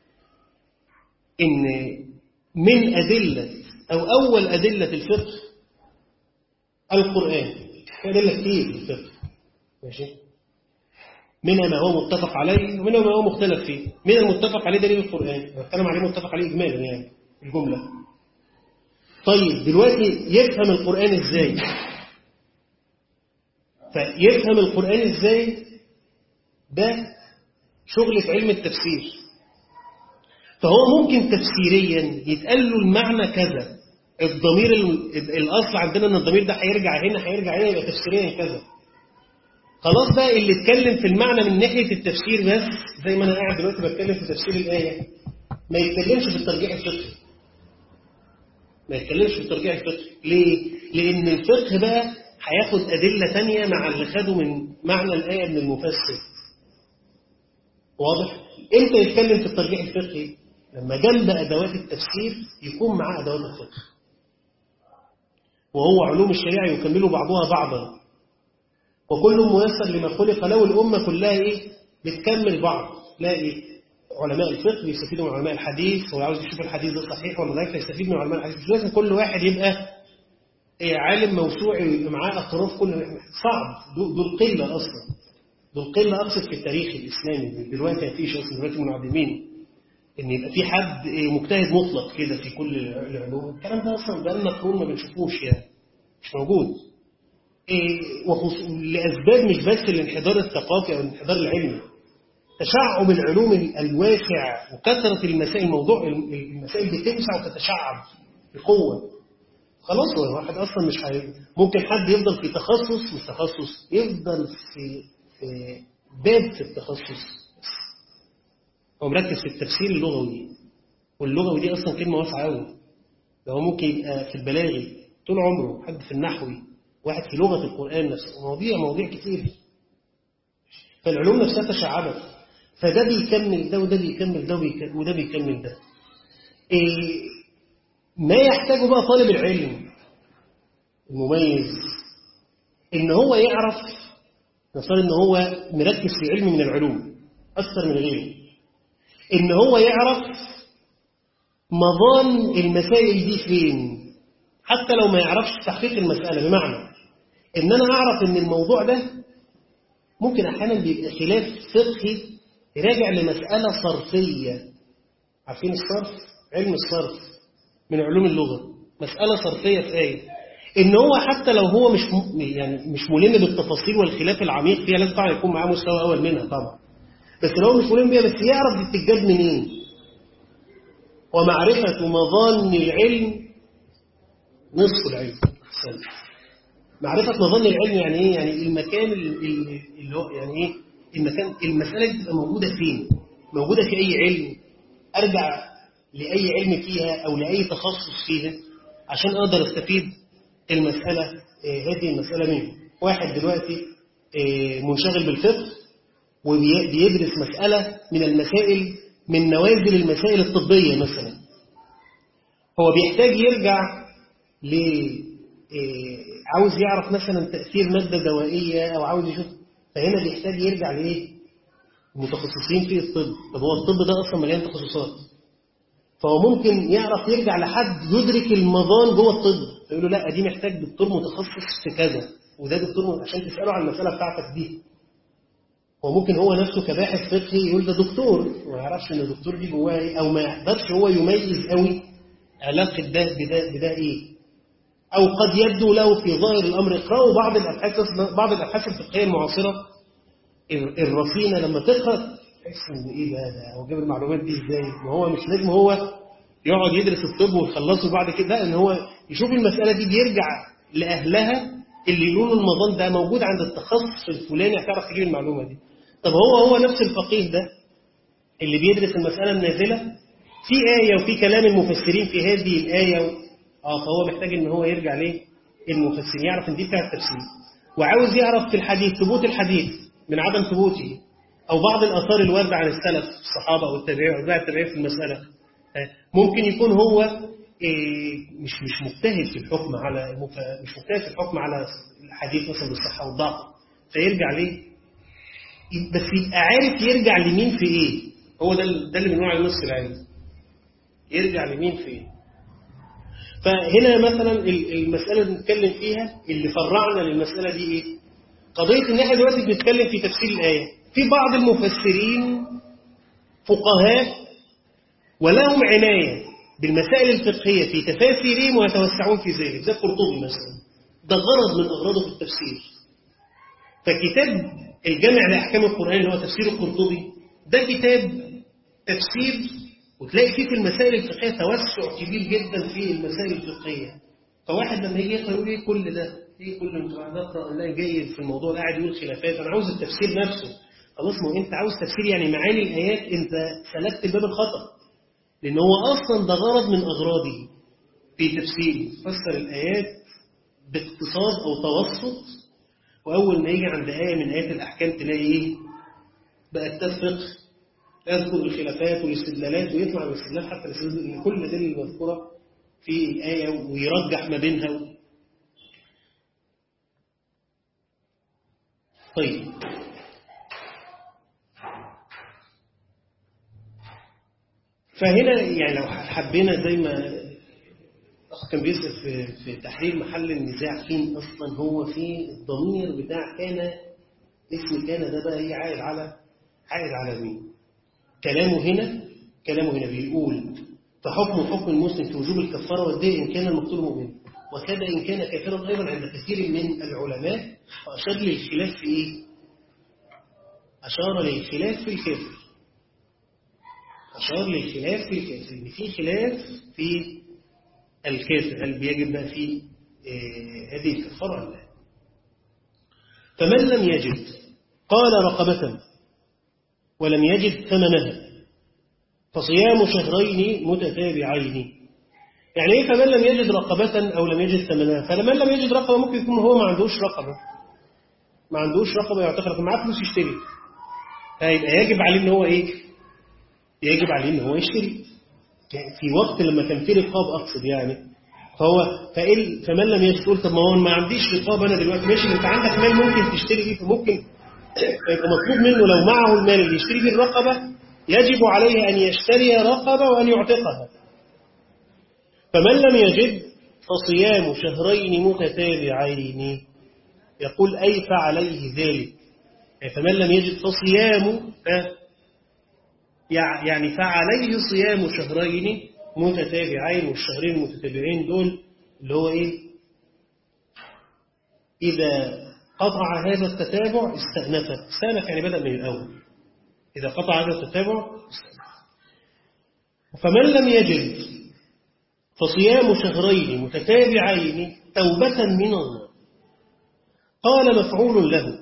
Speaker 1: ان من أدلة أو أول أدلة الفقه القرآن في أدلة كتير في الفقه ماشي منها ما هو متفق عليه ومنها ما هو مختلف فيه من المتفق عليه دليل القرآن بتكلم عليه متفق عليه إجمالا يعني الجملة طيب دلوقتي يفهم القرآن إزاي فيفهم القرآن إزاي ده شغل في علم التفسير فهو ممكن تفسيريا يتقال له المعنى كذا الضمير الأصل عندنا أن الضمير ده هيرجع هنا هيرجع هنا يبقى تفسيريا كذا خلاص بقى اللي اتكلم في المعنى من ناحية التفسير بس زي ما أنا قاعد دلوقتي بتكلم في تفسير الآية ما يتكلمش في الترجيح الفقهي ما يتكلمش في الترجيح الفقهي ليه؟ لأن الفقه بقى هياخد أدلة تانية مع اللي خده من معنى الآية من المفسر واضح؟ امتى يتكلم في الترجيح الفقهي؟ لما جنب أدوات التفسير يكون معاه أدوات الفقه وهو علوم الشريعة يكمل بعضها بعضا وكل ميسر لما خلق له الأمة كلها إيه؟ بتكمل بعض لا إيه؟ علماء الفقه بيستفيدوا من علماء الحديث هو عاوز يشوف الحديث ده صحيح ولا ضعيف فيستفيد من علماء الحديث مش لازم كل واحد يبقى إيه عالم موسوعي ويبقى معاه أطراف كل صعب دول قلة أصلا دول قلة أقصد في التاريخ الإسلامي دلوقتي ما فيش أصلا دلوقتي منعدمين إن يبقى في حد إيه، مجتهد مطلق كده في كل العلوم الكلام ده أصلا بقالنا قرون ما بنشوفوش يعني مش موجود إيه، وخص- لأسباب مش بس الانحدار الثقافي أو الانحدار العلمي تشعب العلوم ال- الواسع وكثرة المسائل موضوع الم- المسائل بتوسع وتتشعب بقوة خلاص هو الواحد أصلا مش حي... ممكن حد يفضل في تخصص مش تخصص يفضل في, في باب في التخصص هو مركز في التفسير اللغوي واللغوي دي أصلا كلمة واسعة أوي ده هو ممكن يبقى في البلاغي طول عمره حد في النحوي واحد في لغة القرآن نفسه مواضيع مواضيع كتير فالعلوم نفسها تشعبت فده بيكمل ده وده بيكمل ده وبيك- وده بيكمل ده إيه ما يحتاجه بقى طالب العلم المميز ان هو يعرف نفترض ان هو مركز في علم من العلوم اكثر من غيره ان هو يعرف مظان المسائل دي فين حتى لو ما يعرفش تحقيق المسألة بمعنى ان انا اعرف ان الموضوع ده ممكن احيانا بيبقى خلاف فقهي راجع لمسألة صرفية عارفين الصرف علم الصرف من علوم اللغة مسألة صرفية في آية إن هو حتى لو هو مش م... يعني مش ملم بالتفاصيل والخلاف العميق فيها لازم طبعا يكون معاه مستوى أول منها طبعا بس لو هو مش ملم بيها بس يعرف دي بتتجاب منين ومعرفة مظان العلم نصف العلم أحسنت. معرفة مظان العلم يعني إيه؟ يعني المكان اللي اللي هو يعني إيه؟ المكان المسألة دي تبقى موجودة فين؟ موجودة في أي علم أرجع لأي علم فيها أو لأي تخصص فيها عشان أقدر أستفيد المسألة آه، هذه المسألة منه واحد دلوقتي آه، منشغل بالفقه وبيدرس مسألة من المسائل من نوازل المسائل الطبية مثلا هو بيحتاج يرجع ل آه، عاوز يعرف مثلا تأثير مادة دوائية أو عاوز يشوف فهنا بيحتاج يرجع لإيه؟ متخصصين في الطب طب هو الطب ده أصلا مليان تخصصات فهو ممكن يعرف يرجع لحد يدرك المظان جوه الطب فيقول له لا دي محتاج دكتور متخصص في كذا وده دكتور م- عشان تسأله عن المسألة بتاعتك دي هو ممكن هو نفسه كباحث فقهي يقول ده دكتور وما يعرفش ان الدكتور دي جواه ايه او ما يقدرش هو يميز قوي علاقة ده بده بده ايه او قد يبدو له في ظاهر الامر اقرأوا بعض الابحاث بعض الابحاث الفقهية المعاصرة ال- الرصينة لما تقرأ تحس ان ايه ده ده هو جاب المعلومات دي ازاي ما هو مش لازم هو يقعد يدرس الطب ويخلصه بعد كده لا ان هو يشوف المسألة دي بيرجع لأهلها اللي يقولوا المظان ده موجود عند التخصص الفلاني هتعرف تجيب المعلومة دي طب هو هو نفس الفقيه ده اللي بيدرس المسألة النازلة في آية وفي كلام المفسرين في هذه الآية و... اه فهو محتاج ان هو يرجع ليه المفسرين يعرف ان دي بتاع التفسير وعاوز يعرف في الحديث ثبوت الحديث من عدم ثبوته او بعض الاثار الوارده عن السلف الصحابه او التابعين او اتباع التابعين في المساله آه، ممكن يكون هو آه، مش مش مجتهد في الحكم على المف- مش مجتهد في الحكم على الحديث مثلا بالصحه والضعف فيرجع ليه بس يبقى عارف يرجع لمين في ايه هو ده ال- ده اللي بنقول عليه نصف العلم يرجع لمين في ايه فهنا مثلا ال- المسألة اللي بنتكلم فيها اللي فرعنا للمسألة دي ايه قضية ان احنا دلوقتي بنتكلم في تفسير الآية في بعض المفسرين فقهاء ولهم عناية بالمسائل الفقهية في تفاسيرهم ويتوسعون في ذلك زي القرطبي مثلا ده غرض من أغراضه في التفسير فكتاب الجامع لأحكام القرآن اللي هو تفسير القرطبي ده كتاب تفسير وتلاقي فيه في المسائل الفقهية توسع كبير جدا في المسائل الفقهية فواحد لما يجي يقرأ يقول ايه كل ده؟ ايه كل اللي انتوا قاعدين اقرا الاقي جيد في الموضوع ده قاعد يقول خلافات انا عاوز التفسير نفسه خلاص ما هو انت عاوز تفسير يعني معاني الايات انت سلكت الباب الخطأ لان هو اصلا ده غرض من اغراضه في تفسيره فسر الايات باختصار او توسط واول ما يجي عند ايه من ايات الاحكام تلاقي ايه بقى تفرق يذكر الخلافات والاستدلالات ويطلع من الاستدلال حتى الاستدلال كل دليل مذكوره في الايه ويرجح ما بينها طيب فهنا يعني لو حبينا زي ما الأخ كان بيسأل في, في تحرير محل النزاع فين أصلا هو في الضمير بتاع كان اسم كان ده بقى ايه عائد على عائد على مين كلامه هنا كلامه هنا بيقول فحكم حكم المسلم في وجوب الكفارة والدين إن كان المقتول مؤمنا وكذا إن كان كافرا أيضا عند كثير من العلماء وأشار للخلاف في إيه؟ أشار للخلاف في الكافر أشار للخلاف في الكافر إن في خلاف في الكافر هل بيجب بقى في آه هذه الكفارة ولا لا فمن لم يجد قال رقبة ولم يجد ثمنها فصيام شهرين متتابعين يعني ايه فمن لم يجد رقبة او لم يجد ثمنها فلمن لم يجد رقبة ممكن يكون هو ما عندوش رقبة ما عندوش رقبة يعتقد معاه فلوس يشتري فيبقى يجب عليه ان هو ايه يجب عليه ان هو يشتري في وقت لما كان في رقاب اقصد يعني فهو فإن فمن لم يجد تقول طب ما هو ما عنديش رقاب انا دلوقتي ماشي انت عندك مال ممكن تشتري بيه فممكن يبقى مطلوب منه لو معه المال اللي يشتري بيه الرقبة يجب عليه أن يشتري رقبة وأن يعتقها فمن لم يجد فصيام شهرين متتابعين يقول أي فعليه ذلك فمن لم يجد فصيام يعني فعليه صيام شهرين متتابعين والشهرين المتتابعين دول اللي هو إيه إذا قطع هذا التتابع استأنف استأنف يعني بدأ من الأول إذا قطع هذا التتابع فمن لم يجد فصيام شهرين متتابعين توبة من الله قال مفعول له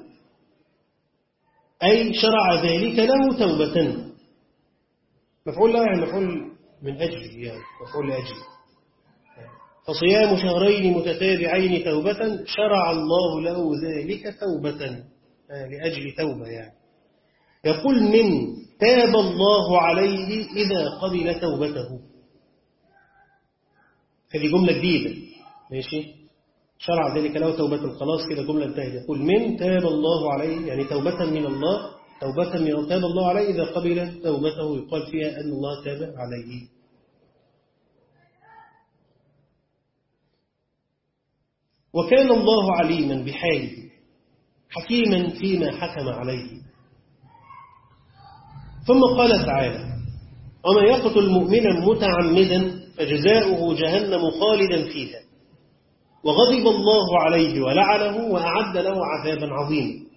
Speaker 1: أي شرع ذلك له توبة مفعول له يعني مفعول من أجله يعني مفعول لأجله فصيام شهرين متتابعين توبة شرع الله له ذلك توبة لأجل توبة يعني يقول من تاب الله عليه إذا قبل توبته هذه جملة جديدة ماشي شرع ذلك له توبة خلاص كده جملة انتهت يقول من تاب الله عليه يعني توبة من الله توبة من تاب الله عليه إذا قبل توبته يقال فيها أن الله تاب عليه وكان الله عليما بحاله حكيما فيما حكم عليه ثم قال تعالى ومن يقتل مؤمنا متعمدا فجزاؤه جهنم خالدا فيها وغضب الله عليه ولعنه وأعد له عذابا عظيما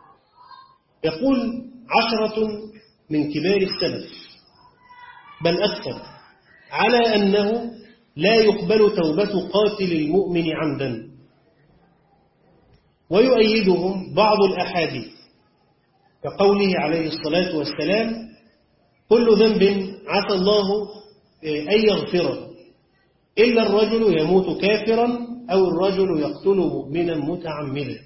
Speaker 1: يقول عشرة من كبار السلف بل أكثر على أنه لا يقبل توبة قاتل المؤمن عمدا ويؤيدهم بعض الأحاديث كقوله عليه الصلاة والسلام كل ذنب عسى الله أن يغفره إلا الرجل يموت كافرا أو الرجل يقتل مؤمنا متعمدا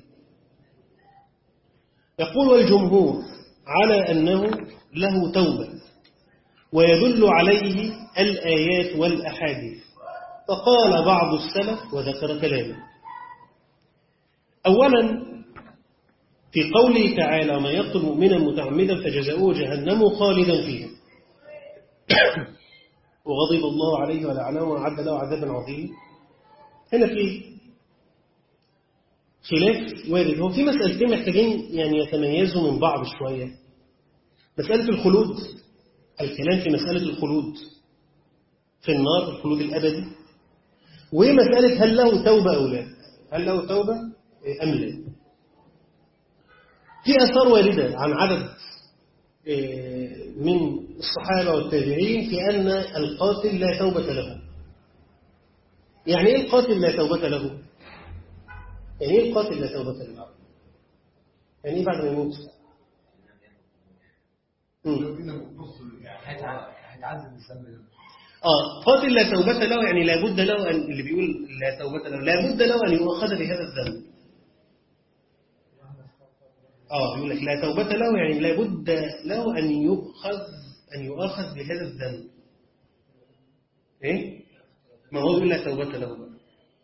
Speaker 1: يقول والجمهور على أنه له توبة ويدل عليه الآيات والأحاديث فقال بعض السلف وذكر كلامه أولا في قوله تعالى ومن يقتل مؤمنا متعمدا فجزاؤه جهنم خالدا فيها وغضب الله عليه ولعنه وأعد له عذابا عظيما هنا في خلاف وارد هو في مسألتين محتاجين يعني يتميزوا من بعض شوية مسألة الخلود الكلام في مسألة الخلود في النار الخلود الأبدي ومسألة هل له توبة أو لا هل له توبة أم لا في أثار واردة عن عدد من الصحابة والتابعين في أن القاتل لا توبة له يعني إيه القاتل لا توبة له يعني إيه القاتل لا توبة له يعني إيه بعد ما يموت
Speaker 3: هيتعذب الذنب
Speaker 1: آه قاتل لا توبة له يعني لابد له أن اللي بيقول لا توبة له لابد له أن يؤخذ بهذا الذنب آه يقول لك لا توبة له يعني لابد له أن يؤخذ أن يؤخذ بهذا الذنب إيه؟ ما هو يقول لا توبة له بقى.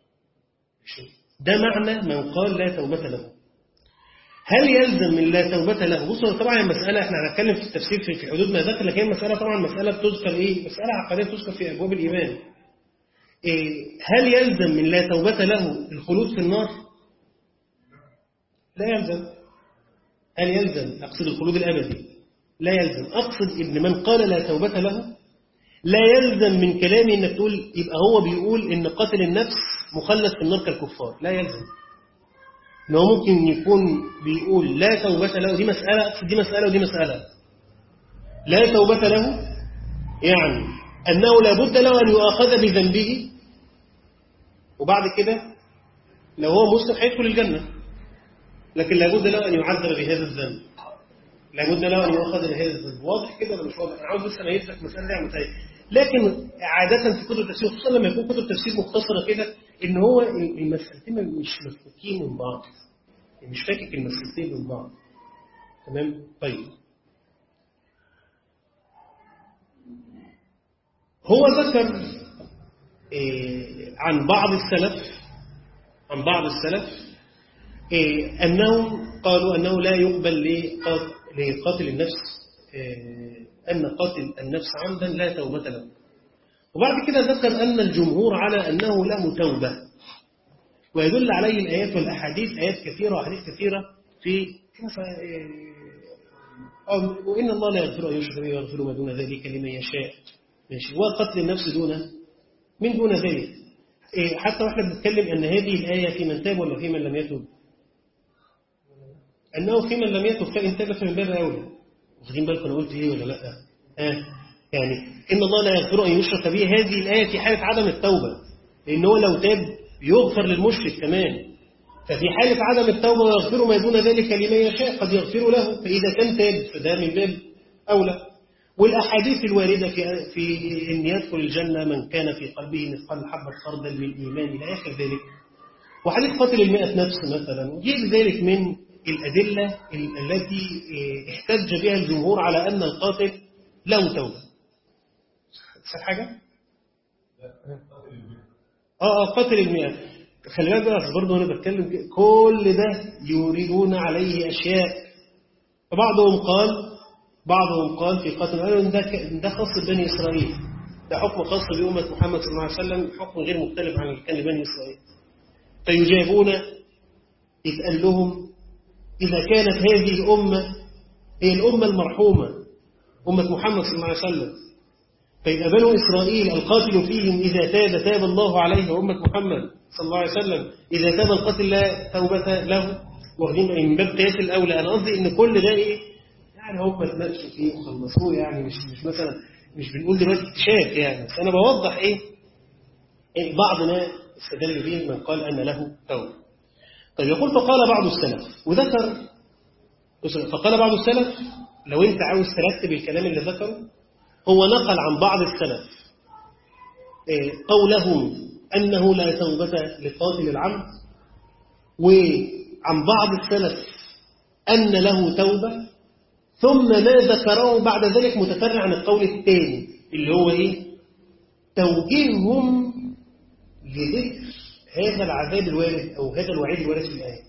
Speaker 1: ده معنى من قال لا توبة له هل يلزم من لا توبة له بصوا طبعا المسألة احنا هنتكلم في التفسير في في حدود ما ذكر لكن المسألة طبعا مسألة بتذكر ايه مسألة عقدية بتذكر في أبواب الإيمان إيه هل يلزم من لا توبة له الخلود في النار لا يلزم هل يلزم أقصد الخلود الأبدي لا يلزم أقصد إن من قال لا توبة له لا يلزم من كلامي إنك تقول يبقى هو بيقول إن قاتل النفس مخلد في النار كالكفار لا يلزم إن هو ممكن يكون بيقول لا توبة له دي مسألة أقصد دي مسألة ودي مسألة لا توبة له يعني أنه لا بد له أن يؤاخذ بذنبه وبعد كده لو هو مسلم هيدخل الجنة لكن لابد له أن يعذب بهذا الذنب لابد له أن يؤخذ بهذا الذنب واضح كده ولا مش واضح أنا عاوز بس أميز لك مسألة يعني مثال لكن عادة في كتب التفسير خصوصا لما يكون كتب تفسير مختصرة كده إن هو المسألتين مش مفكوكين من بعض يعني مش فاكك المسألتين من بعض تمام طيب هو ذكر إيه عن بعض السلف عن بعض السلف إيه أنهم قالوا أنه لا يقبل لقاتل النفس إيه أن قاتل النفس عمدا لا توبة له وبعد كده ذكر أن الجمهور على أنه له توبة ويدل عليه الآيات والأحاديث آيات كثيرة وأحاديث كثيرة في وإن الله لا يغفر أن يشرك به ويغفر ما دون ذلك لمن يشاء ماشي وقتل النفس دون من دون ذلك إيه حتى واحنا بنتكلم أن هذه الآية في من تاب ولا في من لم يتب أنه في من لم يتب فإن تاب فمن باب أولى واخدين بالكم أنا قلت إيه ولا لا آه. يعني إن الله لا يغفر أن يشرك به هذه الآية في حالة عدم التوبة لأن هو لو تاب يغفر للمشرك كمان ففي حالة عدم التوبة ويغفر ما دون ذلك لمن يشاء قد يغفر له فإذا كان تاب فده من باب أولى والأحاديث الواردة في في أن يدخل الجنة من كان في قلبه مثقال حبة خردل من إيمان إلى آخر ذلك وحديث قتل المئة نفس مثلا وغير ذلك من الأدلة التي احتج بها الجمهور على أن القاتل له توبة صح حاجة؟ اه اه قتل المئة خلي بالك بقى برضه انا بتكلم كل ده يريدون عليه اشياء فبعضهم قال بعضهم قال في قتل قالوا ده ده خاص بني اسرائيل ده حكم خاص بأمة محمد صلى الله عليه وسلم حكم غير مختلف عن اللي كان لبني إسرائيل فيجابون يتقال لهم إذا كانت هذه الأمة هي الأمة المرحومة أمة محمد صلى الله عليه وسلم فيبقى بنو إسرائيل القاتل فيهم إذا تاب تاب الله عليه وأمة محمد صلى الله عليه وسلم إذا تاب القاتل لا توبة له واخدين من باب قياس الأولى أنا قصدي إن كل ده إيه يعني هم اتناقشوا فيه وخلصوه يعني مش مش مثلا مش بنقول دلوقتي اكتشاف يعني بس أنا بوضح إيه, إيه بعض ما استدل به من قال أن له توبة طيب يقول فقال بعض السلف وذكر فقال بعض السلف لو أنت عاوز ترتب الكلام اللي ذكره هو نقل عن بعض السلف قولهم أنه لا توبة لقاتل العمد وعن بعض السلف أن له توبة ثم ما ذكره بعد ذلك متفرع عن القول الثاني اللي هو إيه توجيههم لذكر هذا العذاب الوارد أو هذا الوعيد الوارد في الآية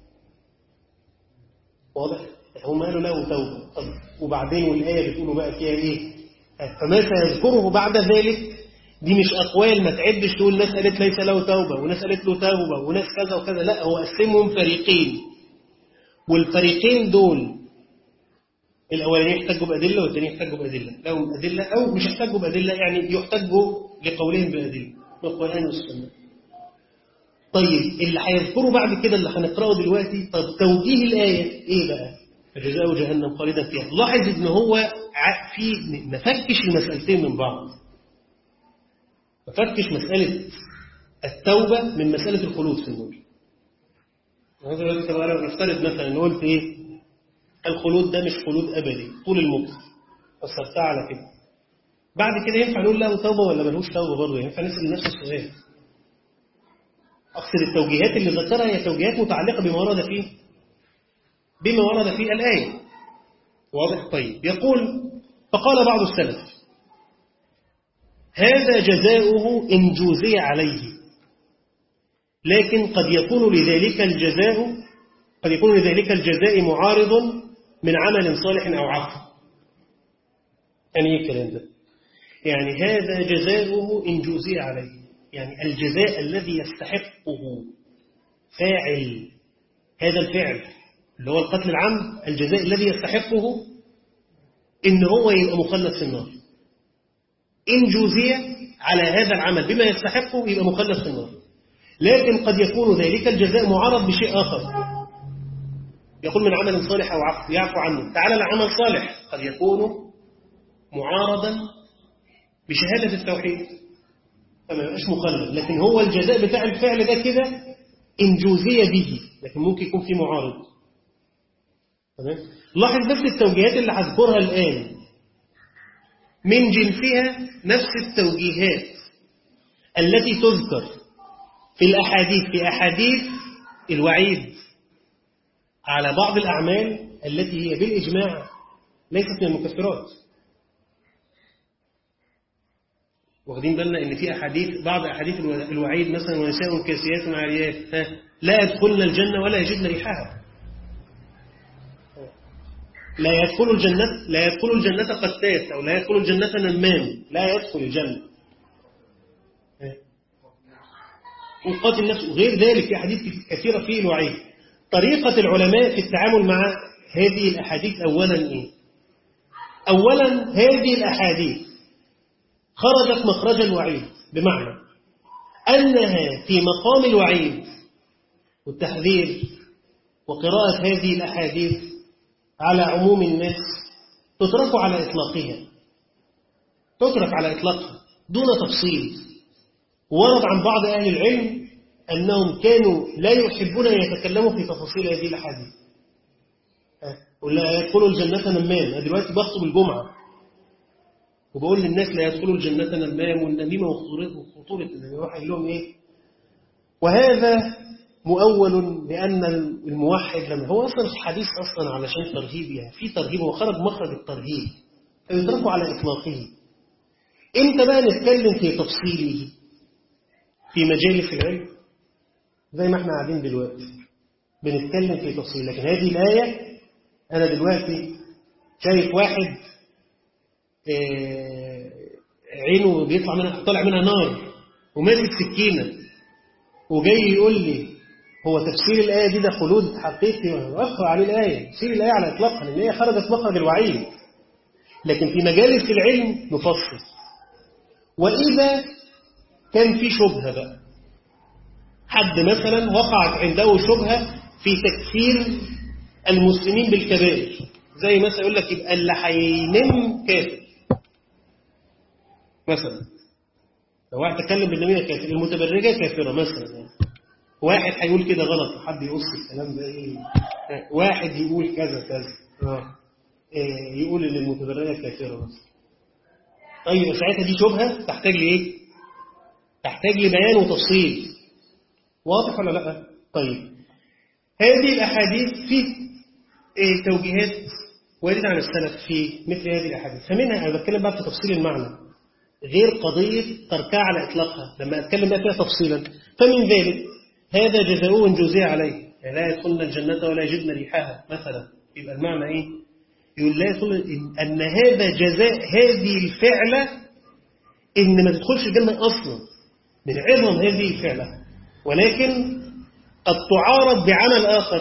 Speaker 1: واضح؟ هم قالوا له توبة طب وبعدين والآية بتقولوا بقى فيها إيه فما سيذكره بعد ذلك دي مش أقوال ما تعدش تقول ناس قالت ليس له توبة وناس قالت له توبة وناس كذا وكذا لا هو قسمهم فريقين والفريقين دول الأولانيين يحتجوا بأدلة والثانيين يحتجوا بأدلة لهم أدلة أو مش يحتجوا بأدلة يعني يحتجوا لقولهم بأدلة من القرآن والسنة طيب اللي هيذكره بعد كده اللي هنقرأه دلوقتي طب توجيه الآية إيه بقى؟ فجزاء جهنم خالدا فيها لاحظ إن هو في ما فكش المسألتين من بعض ما فكش مسألة التوبة من مسألة الخلود في النور نفترض مثلا ان قلت ايه الخلود ده مش خلود أبدي طول المكس فسرتها على كده بعد كده ينفع نقول له توبة ولا ملوش توبة برضه ينفع نسأل نفس السؤال أقصد التوجيهات اللي ذكرها هي توجيهات متعلقة بما ورد فيه بما ورد في الآية واضح طيب يقول فقال بعض السلف هذا جزاؤه إن جوزي عليه لكن قد يكون لذلك الجزاء قد يكون لذلك الجزاء معارض من عمل صالح أو عقل يعني ايه الكلام ده يعني هذا جزاؤه إن جوزي عليه يعني الجزاء الذي يستحقه فاعل هذا الفعل اللي هو القتل العام الجزاء الذي يستحقه إن هو يبقى مخلد في النار إن جوزي على هذا العمل بما يستحقه يبقى مخلد في النار لكن قد يكون ذلك الجزاء معرض بشيء آخر يقول من عمل صالح أو عفو يعفو عنه تعالى لعمل صالح قد يكون معارضا بشهادة التوحيد فما يبقاش مخلد لكن هو الجزاء بتاع الفعل ده كده إن جوزي به لكن ممكن يكون في معارض تمام لاحظ بس التوجيهات اللي هذكرها الآن من جنسها نفس التوجيهات التي تذكر في الأحاديث في أحاديث الوعيد على بعض الأعمال التي هي بالإجماع ليست من المكفرات واخدين بالنا ان في احاديث بعض احاديث الوعيد مثلا ونساء كاسيات عاريات ها لا يدخلن الجنه ولا يجدن ريحها لا يدخل الجنة لا يدخل الجنة قتات أو لا يدخل الجنة نمام لا يدخل الجنة وقاتل النفس وغير ذلك في أحاديث كثيرة فيه الوعيد طريقة العلماء في التعامل مع هذه الأحاديث أولا إيه؟ أولا هذه الأحاديث خرجت مخرج الوعيد بمعنى أنها في مقام الوعيد والتحذير وقراءة هذه الأحاديث على عموم الناس تترك على إطلاقها تترك على إطلاقها دون تفصيل ورد عن بعض أهل العلم أنهم كانوا لا يحبون أن يتكلموا في تفاصيل هذه الأحاديث ولا يدخلوا الجنة نمام أنا دلوقتي بخطب الجمعة وبقول للناس لا يدخلوا الجنة نمام والنميمة وخطورة الواحد لهم إيه وهذا مؤول لأن الموحد لما هو أصلا الحديث أصلا علشان ترهيب يعني في ترهيب وخرج مخرج الترهيب فيتركه على إطلاقه إمتى بقى نتكلم في تفصيله في مجالس العلم زي ما احنا قاعدين دلوقتي بنتكلم في تفصيل لكن هذه الآية أنا دلوقتي شايف واحد آه عينه بيطلع منها طالع منها نار وماسك سكينة وجاي يقول لي هو تفسير الآية دي ده خلود حقيقي وأخر عليه الآية تفسير الآية على إطلاقها لأن هي خرجت مخرج الوعيد لكن في مجالس العلم نفصل وإذا كان في شبهة بقى حد مثلا وقعت عنده شبهة في تكفير المسلمين بالكبائر زي مثلا يقول لك يبقى اللي هينم كافر مثلا لو واحد تكلم بالنميمة كافر المتبرجة كافرة مثلا يعني. واحد هيقول كده غلط حد يقص الكلام ده ايه واحد يقول كذا كذا اه إيه يقول ان المتبرجة كافرة مثلا طيب ساعتها دي شبهة تحتاج لايه تحتاج لبيان وتفصيل واضح ولا لا طيب هذه الاحاديث في إيه توجيهات واردة عن السلف في مثل هذه الاحاديث فمنها انا بتكلم بقى في تفصيل المعنى غير قضية تركها على إطلاقها لما أتكلم بقى فيها تفصيلا فمن ذلك هذا جزاؤه جزية عليه يعني لا يدخلن الجنة ولا يجدن ريحها مثلا يبقى المعنى إيه يقول لا يدخل أن هذا جزاء هذه الفعلة إن ما تدخلش الجنة أصلا من عظم هذه الفعلة ولكن قد تعارض بعمل آخر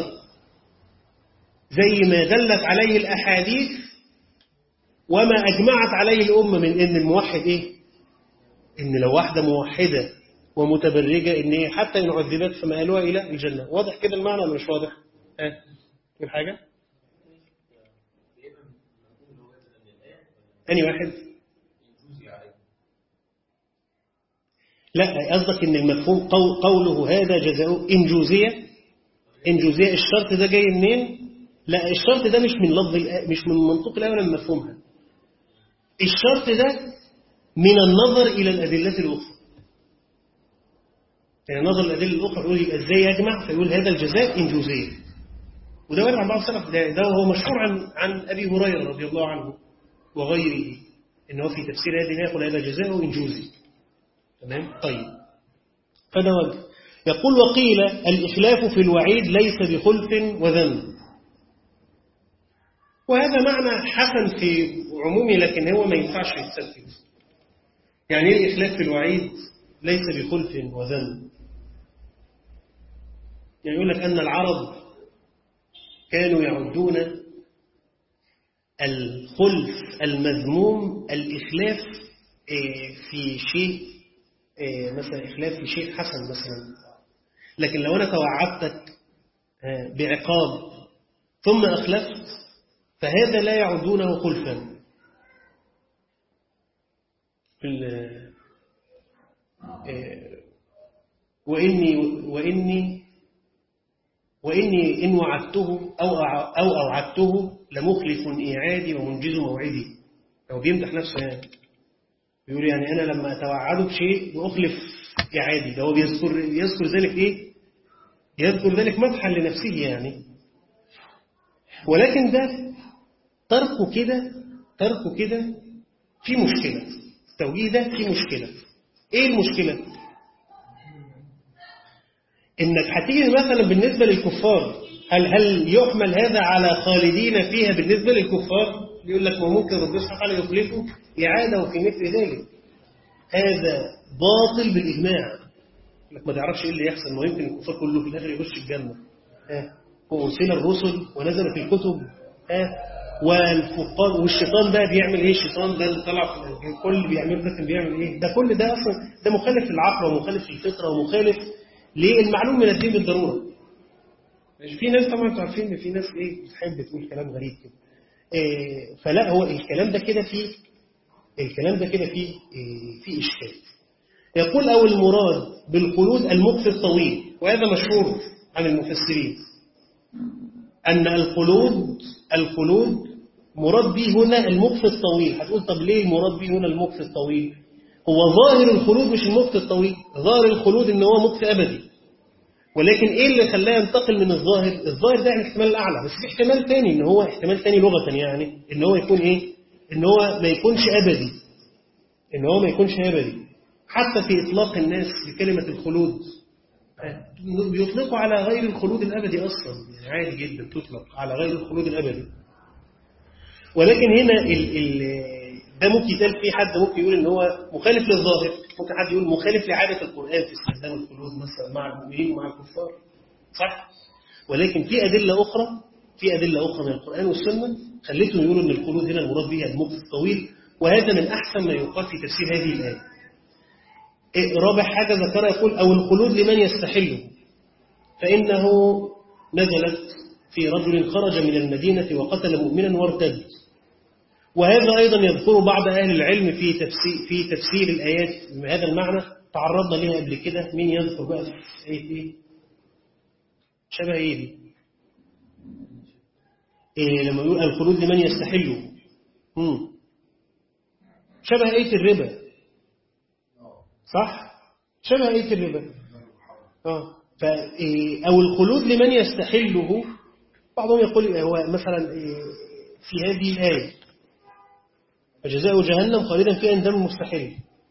Speaker 1: زي ما دلت عليه الأحاديث وما أجمعت عليه الأمة من إن الموحد إيه إن لو واحدة موحدة ومتبرجة إن هي حتى إن عذبت فمآلوها إلى الجنة واضح كده المعنى ولا مش واضح؟ ها أه؟ حاجة؟ أني واحد؟ لا قصدك إن المفهوم قول قوله هذا جزاؤه إن جوزية إن جوزية الشرط ده جاي منين؟ لا الشرط ده مش من لفظ مش من منطق الآية ولا من مفهومها الشرط ده من النظر إلى الأدلة الأخرى يعني نظر الأدلة الأخرى يقول يبقى إزاي يجمع فيقول هذا الجزاء إن جوزية وده وارد عن بعض السلف ده, ده هو مشهور عن عن أبي هريرة رضي الله عنه وغيره إنه في تفسير هذه الآية يقول هذا جزاء إن جوزي تمام طيب فده وجه يقول وقيل الإخلاف في الوعيد ليس بخلف وذنب وهذا معنى حسن في عمومه لكن هو ما ينفعش يتسفل يعني ايه الإخلاف في الوعيد ليس بخلف وذنب يعني يقول لك أن العرب كانوا يعدون الخلف المذموم الإخلاف في شيء مثلا إخلاف في شيء حسن مثلا لكن لو أنا توعدتك بعقاب ثم أخلفت فهذا لا يعدونه خلفا وإني وإني وإني إن وعدته أو أو أوعدته لمخلف إيعادي ومنجز موعدي هو بيمدح نفسه يعني بيقول يعني أنا لما أتوعده بشيء وأخلف إعادي ده هو بيذكر يذكر ذلك إيه؟ يذكر ذلك مدحا لنفسه يعني ولكن ده تركه كده تركه كده في مشكلة التوجيه ده في مشكلة إيه المشكلة؟ إنك هتيجي مثلا بالنسبة للكفار هل هل يحمل هذا على خالدين فيها بالنسبة للكفار؟ يقول لك وممكن ربنا سبحانه وتعالى يخلفه إعادة وفي مثل ذلك هذا باطل بالإجماع لك ما تعرفش إيه اللي يحصل ما يمكن الكفار كله في الآخر يخش الجنة ها وأرسل الرسل ونزلت الكتب ها والفقار والشيطان ده بيعمل ايه الشيطان ده اللي طلع في الكل بيعمل ده كان بيعمل ايه ده كل ده اصلا ده مخالف للعقل ومخالف للفطره ومخالف للمعلوم من الدين بالضروره في ناس طبعا انتوا عارفين ان في ناس ايه بتحب تقول كلام غريب كده إيه فلا هو الكلام ده كده فيه الكلام ده كده فيه إيه فيه اشكال يقول او المراد بالخلود المكث الطويل وهذا مشهور عن المفسرين أن الخلود الخلود مراد به هنا المكث الطويل هتقول طب ليه المراد به هنا المكث الطويل هو ظاهر الخلود مش المكث الطويل ظاهر الخلود ان هو مكث أبدي ولكن ايه اللي خلاه ينتقل من الظاهر الظاهر ده الاحتمال الأعلى بس في احتمال تاني ان هو احتمال تاني لغة يعني ان هو يكون ايه ان هو ما يكونش أبدي ان هو ما يكونش أبدي حتى في إطلاق الناس لكلمة الخلود بيطلقوا على غير الخلود الأبدي أصلا يعني عادي جدا تطلق على غير الخلود الأبدي ولكن هنا ال ال ده ممكن يتقال فيه حد ممكن يقول ان هو مخالف للظاهر ممكن حد يقول مخالف لعادة القرآن في استخدام الخلود مثلا مع المؤمنين ومع الكفار صح ولكن في أدلة أخرى في أدلة أخرى من القرآن والسنة خليتهم يقولوا ان الخلود هنا المراد به المكث الطويل وهذا من أحسن ما يقال في تفسير هذه الآية رابع حاجة ذكرها يقول أو الخلود لمن يستحله فإنه نزلت في رجل خرج من المدينة وقتل مؤمنا وارتد وهذا أيضا يذكر بعض أهل العلم في تفسير, في تفسير الآيات بهذا المعنى تعرضنا لها قبل كده مين يذكر بقى في آية إيه شبه إيه دي إيه لما يقول الخلود لمن يستحله مم. شبه آية الربا صح شبه آية الربا آه. ف أو الخلود لمن يستحله بعضهم يقول هو مثلا في هذه الآية فجزاء جهنم خالدا فيها إن دم مستحل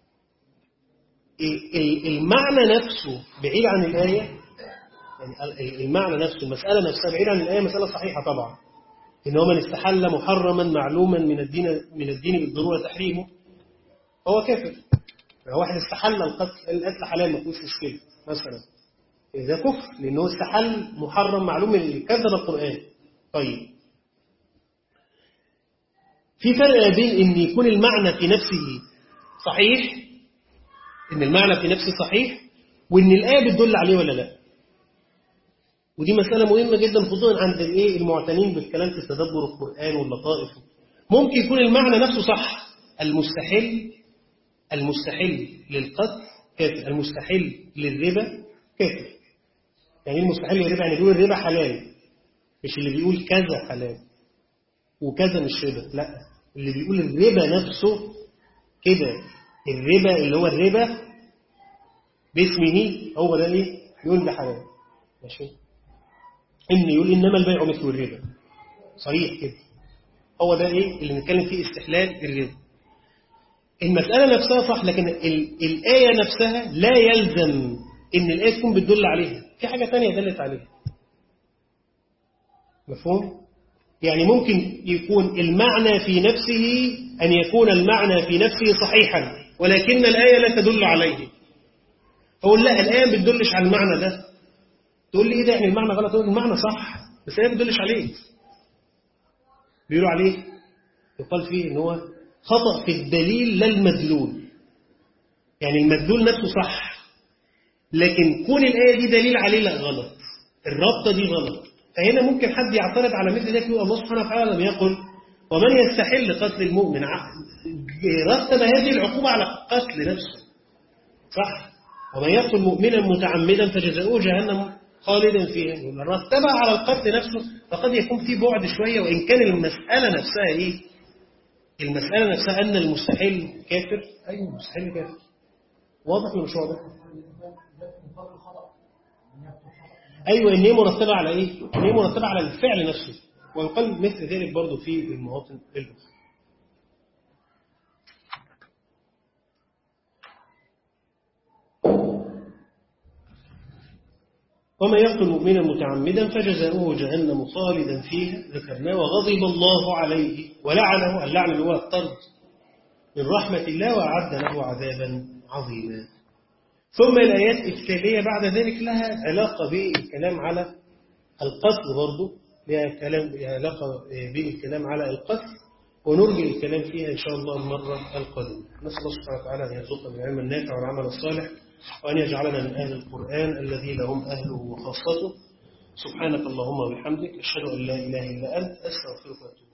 Speaker 1: المعنى نفسه بعيد عن الآية يعني المعنى نفسه المسألة نفسها بعيد عن الآية مسألة صحيحة طبعا إن هو من استحل محرما معلوما من الدين من الدين بالضرورة تحريمه هو كافر واحد استحل القتل القتل حلال ما فيهوش مشكله مثلا ده كفر لانه استحل محرم معلوم اللي كذب القران طيب في فرق بين ان يكون المعنى في نفسه صحيح ان المعنى في نفسه صحيح وان الايه بتدل عليه ولا لا ودي مساله مهمه جدا خصوصا عند الايه المعتنين بالكلام في تدبر القران واللطائف ممكن يكون المعنى نفسه صح المستحيل المستحيل للقتل كافر المستحيل للربا كافر يعني المستحيل للربا يعني بيقول الربا حلال مش اللي بيقول كذا حلال وكذا مش ربا لا اللي بيقول الربا نفسه كده الربا اللي هو الربا باسمه هو ده ايه يقول ده حلال ماشي ان يقول انما البيع مثل الربا صريح كده هو ده ايه اللي بنتكلم فيه استحلال الربا المسألة نفسها صح لكن الآية نفسها لا يلزم إن الآية تكون بتدل عليها في حاجة تانية دلت عليها مفهوم؟ يعني ممكن يكون المعنى في نفسه أن يكون المعنى في نفسه صحيحا ولكن الآية لا تدل عليه أقول لا الآية ما بتدلش على المعنى ده تقول لي إيه ده يعني المعنى غلط تقول المعنى صح بس هي ما بتدلش عليه بيقولوا عليه يقال فيه ان هو خطأ في الدليل لا المدلول يعني المدلول نفسه صح لكن كون الآية دي دليل عليه لا غلط الرابطة دي غلط فهنا ممكن حد يعترض على مثل ذلك يقول الله سبحانه وتعالى لم يقل ومن يستحل قتل المؤمن رتب هذه العقوبة على قتل نفسه صح ومن يقتل مؤمنا متعمدا فجزاؤه جهنم خالدا فيها رتبها على القتل نفسه فقد يكون في بعد شوية وإن كان المسألة نفسها إيه المسألة نفسها أن المستحيل كافر أيوه المستحيل كافر واضح ولا مش واضح أيوة إن هي مرتبة على إيه إن هي مرتبة على الفعل نفسه ويقال مثل ذلك برضه في المواطن الأخرى ومن يقتل مؤمنا متعمدا فجزاؤه جهنم خالدا فيها ذكرناه وغضب الله عليه ولعنه اللعن اللي هو الطرد من رحمة الله وأعد له عذابا عظيما ثم الآيات التالية بعد ذلك لها علاقة بالكلام على القتل برضه لها كلام لها علاقة بالكلام على القتل ونرجع الكلام فيها إن شاء الله المرة القادمة نسأل الله سبحانه وتعالى أن يرزقنا العلم النافع والعمل الصالح وأن يجعلنا من أهل القرآن الذين هم أهله وخاصته سبحانك اللهم وبحمدك أشهد أن لا إله إلا أنت أستغفرك وأتوب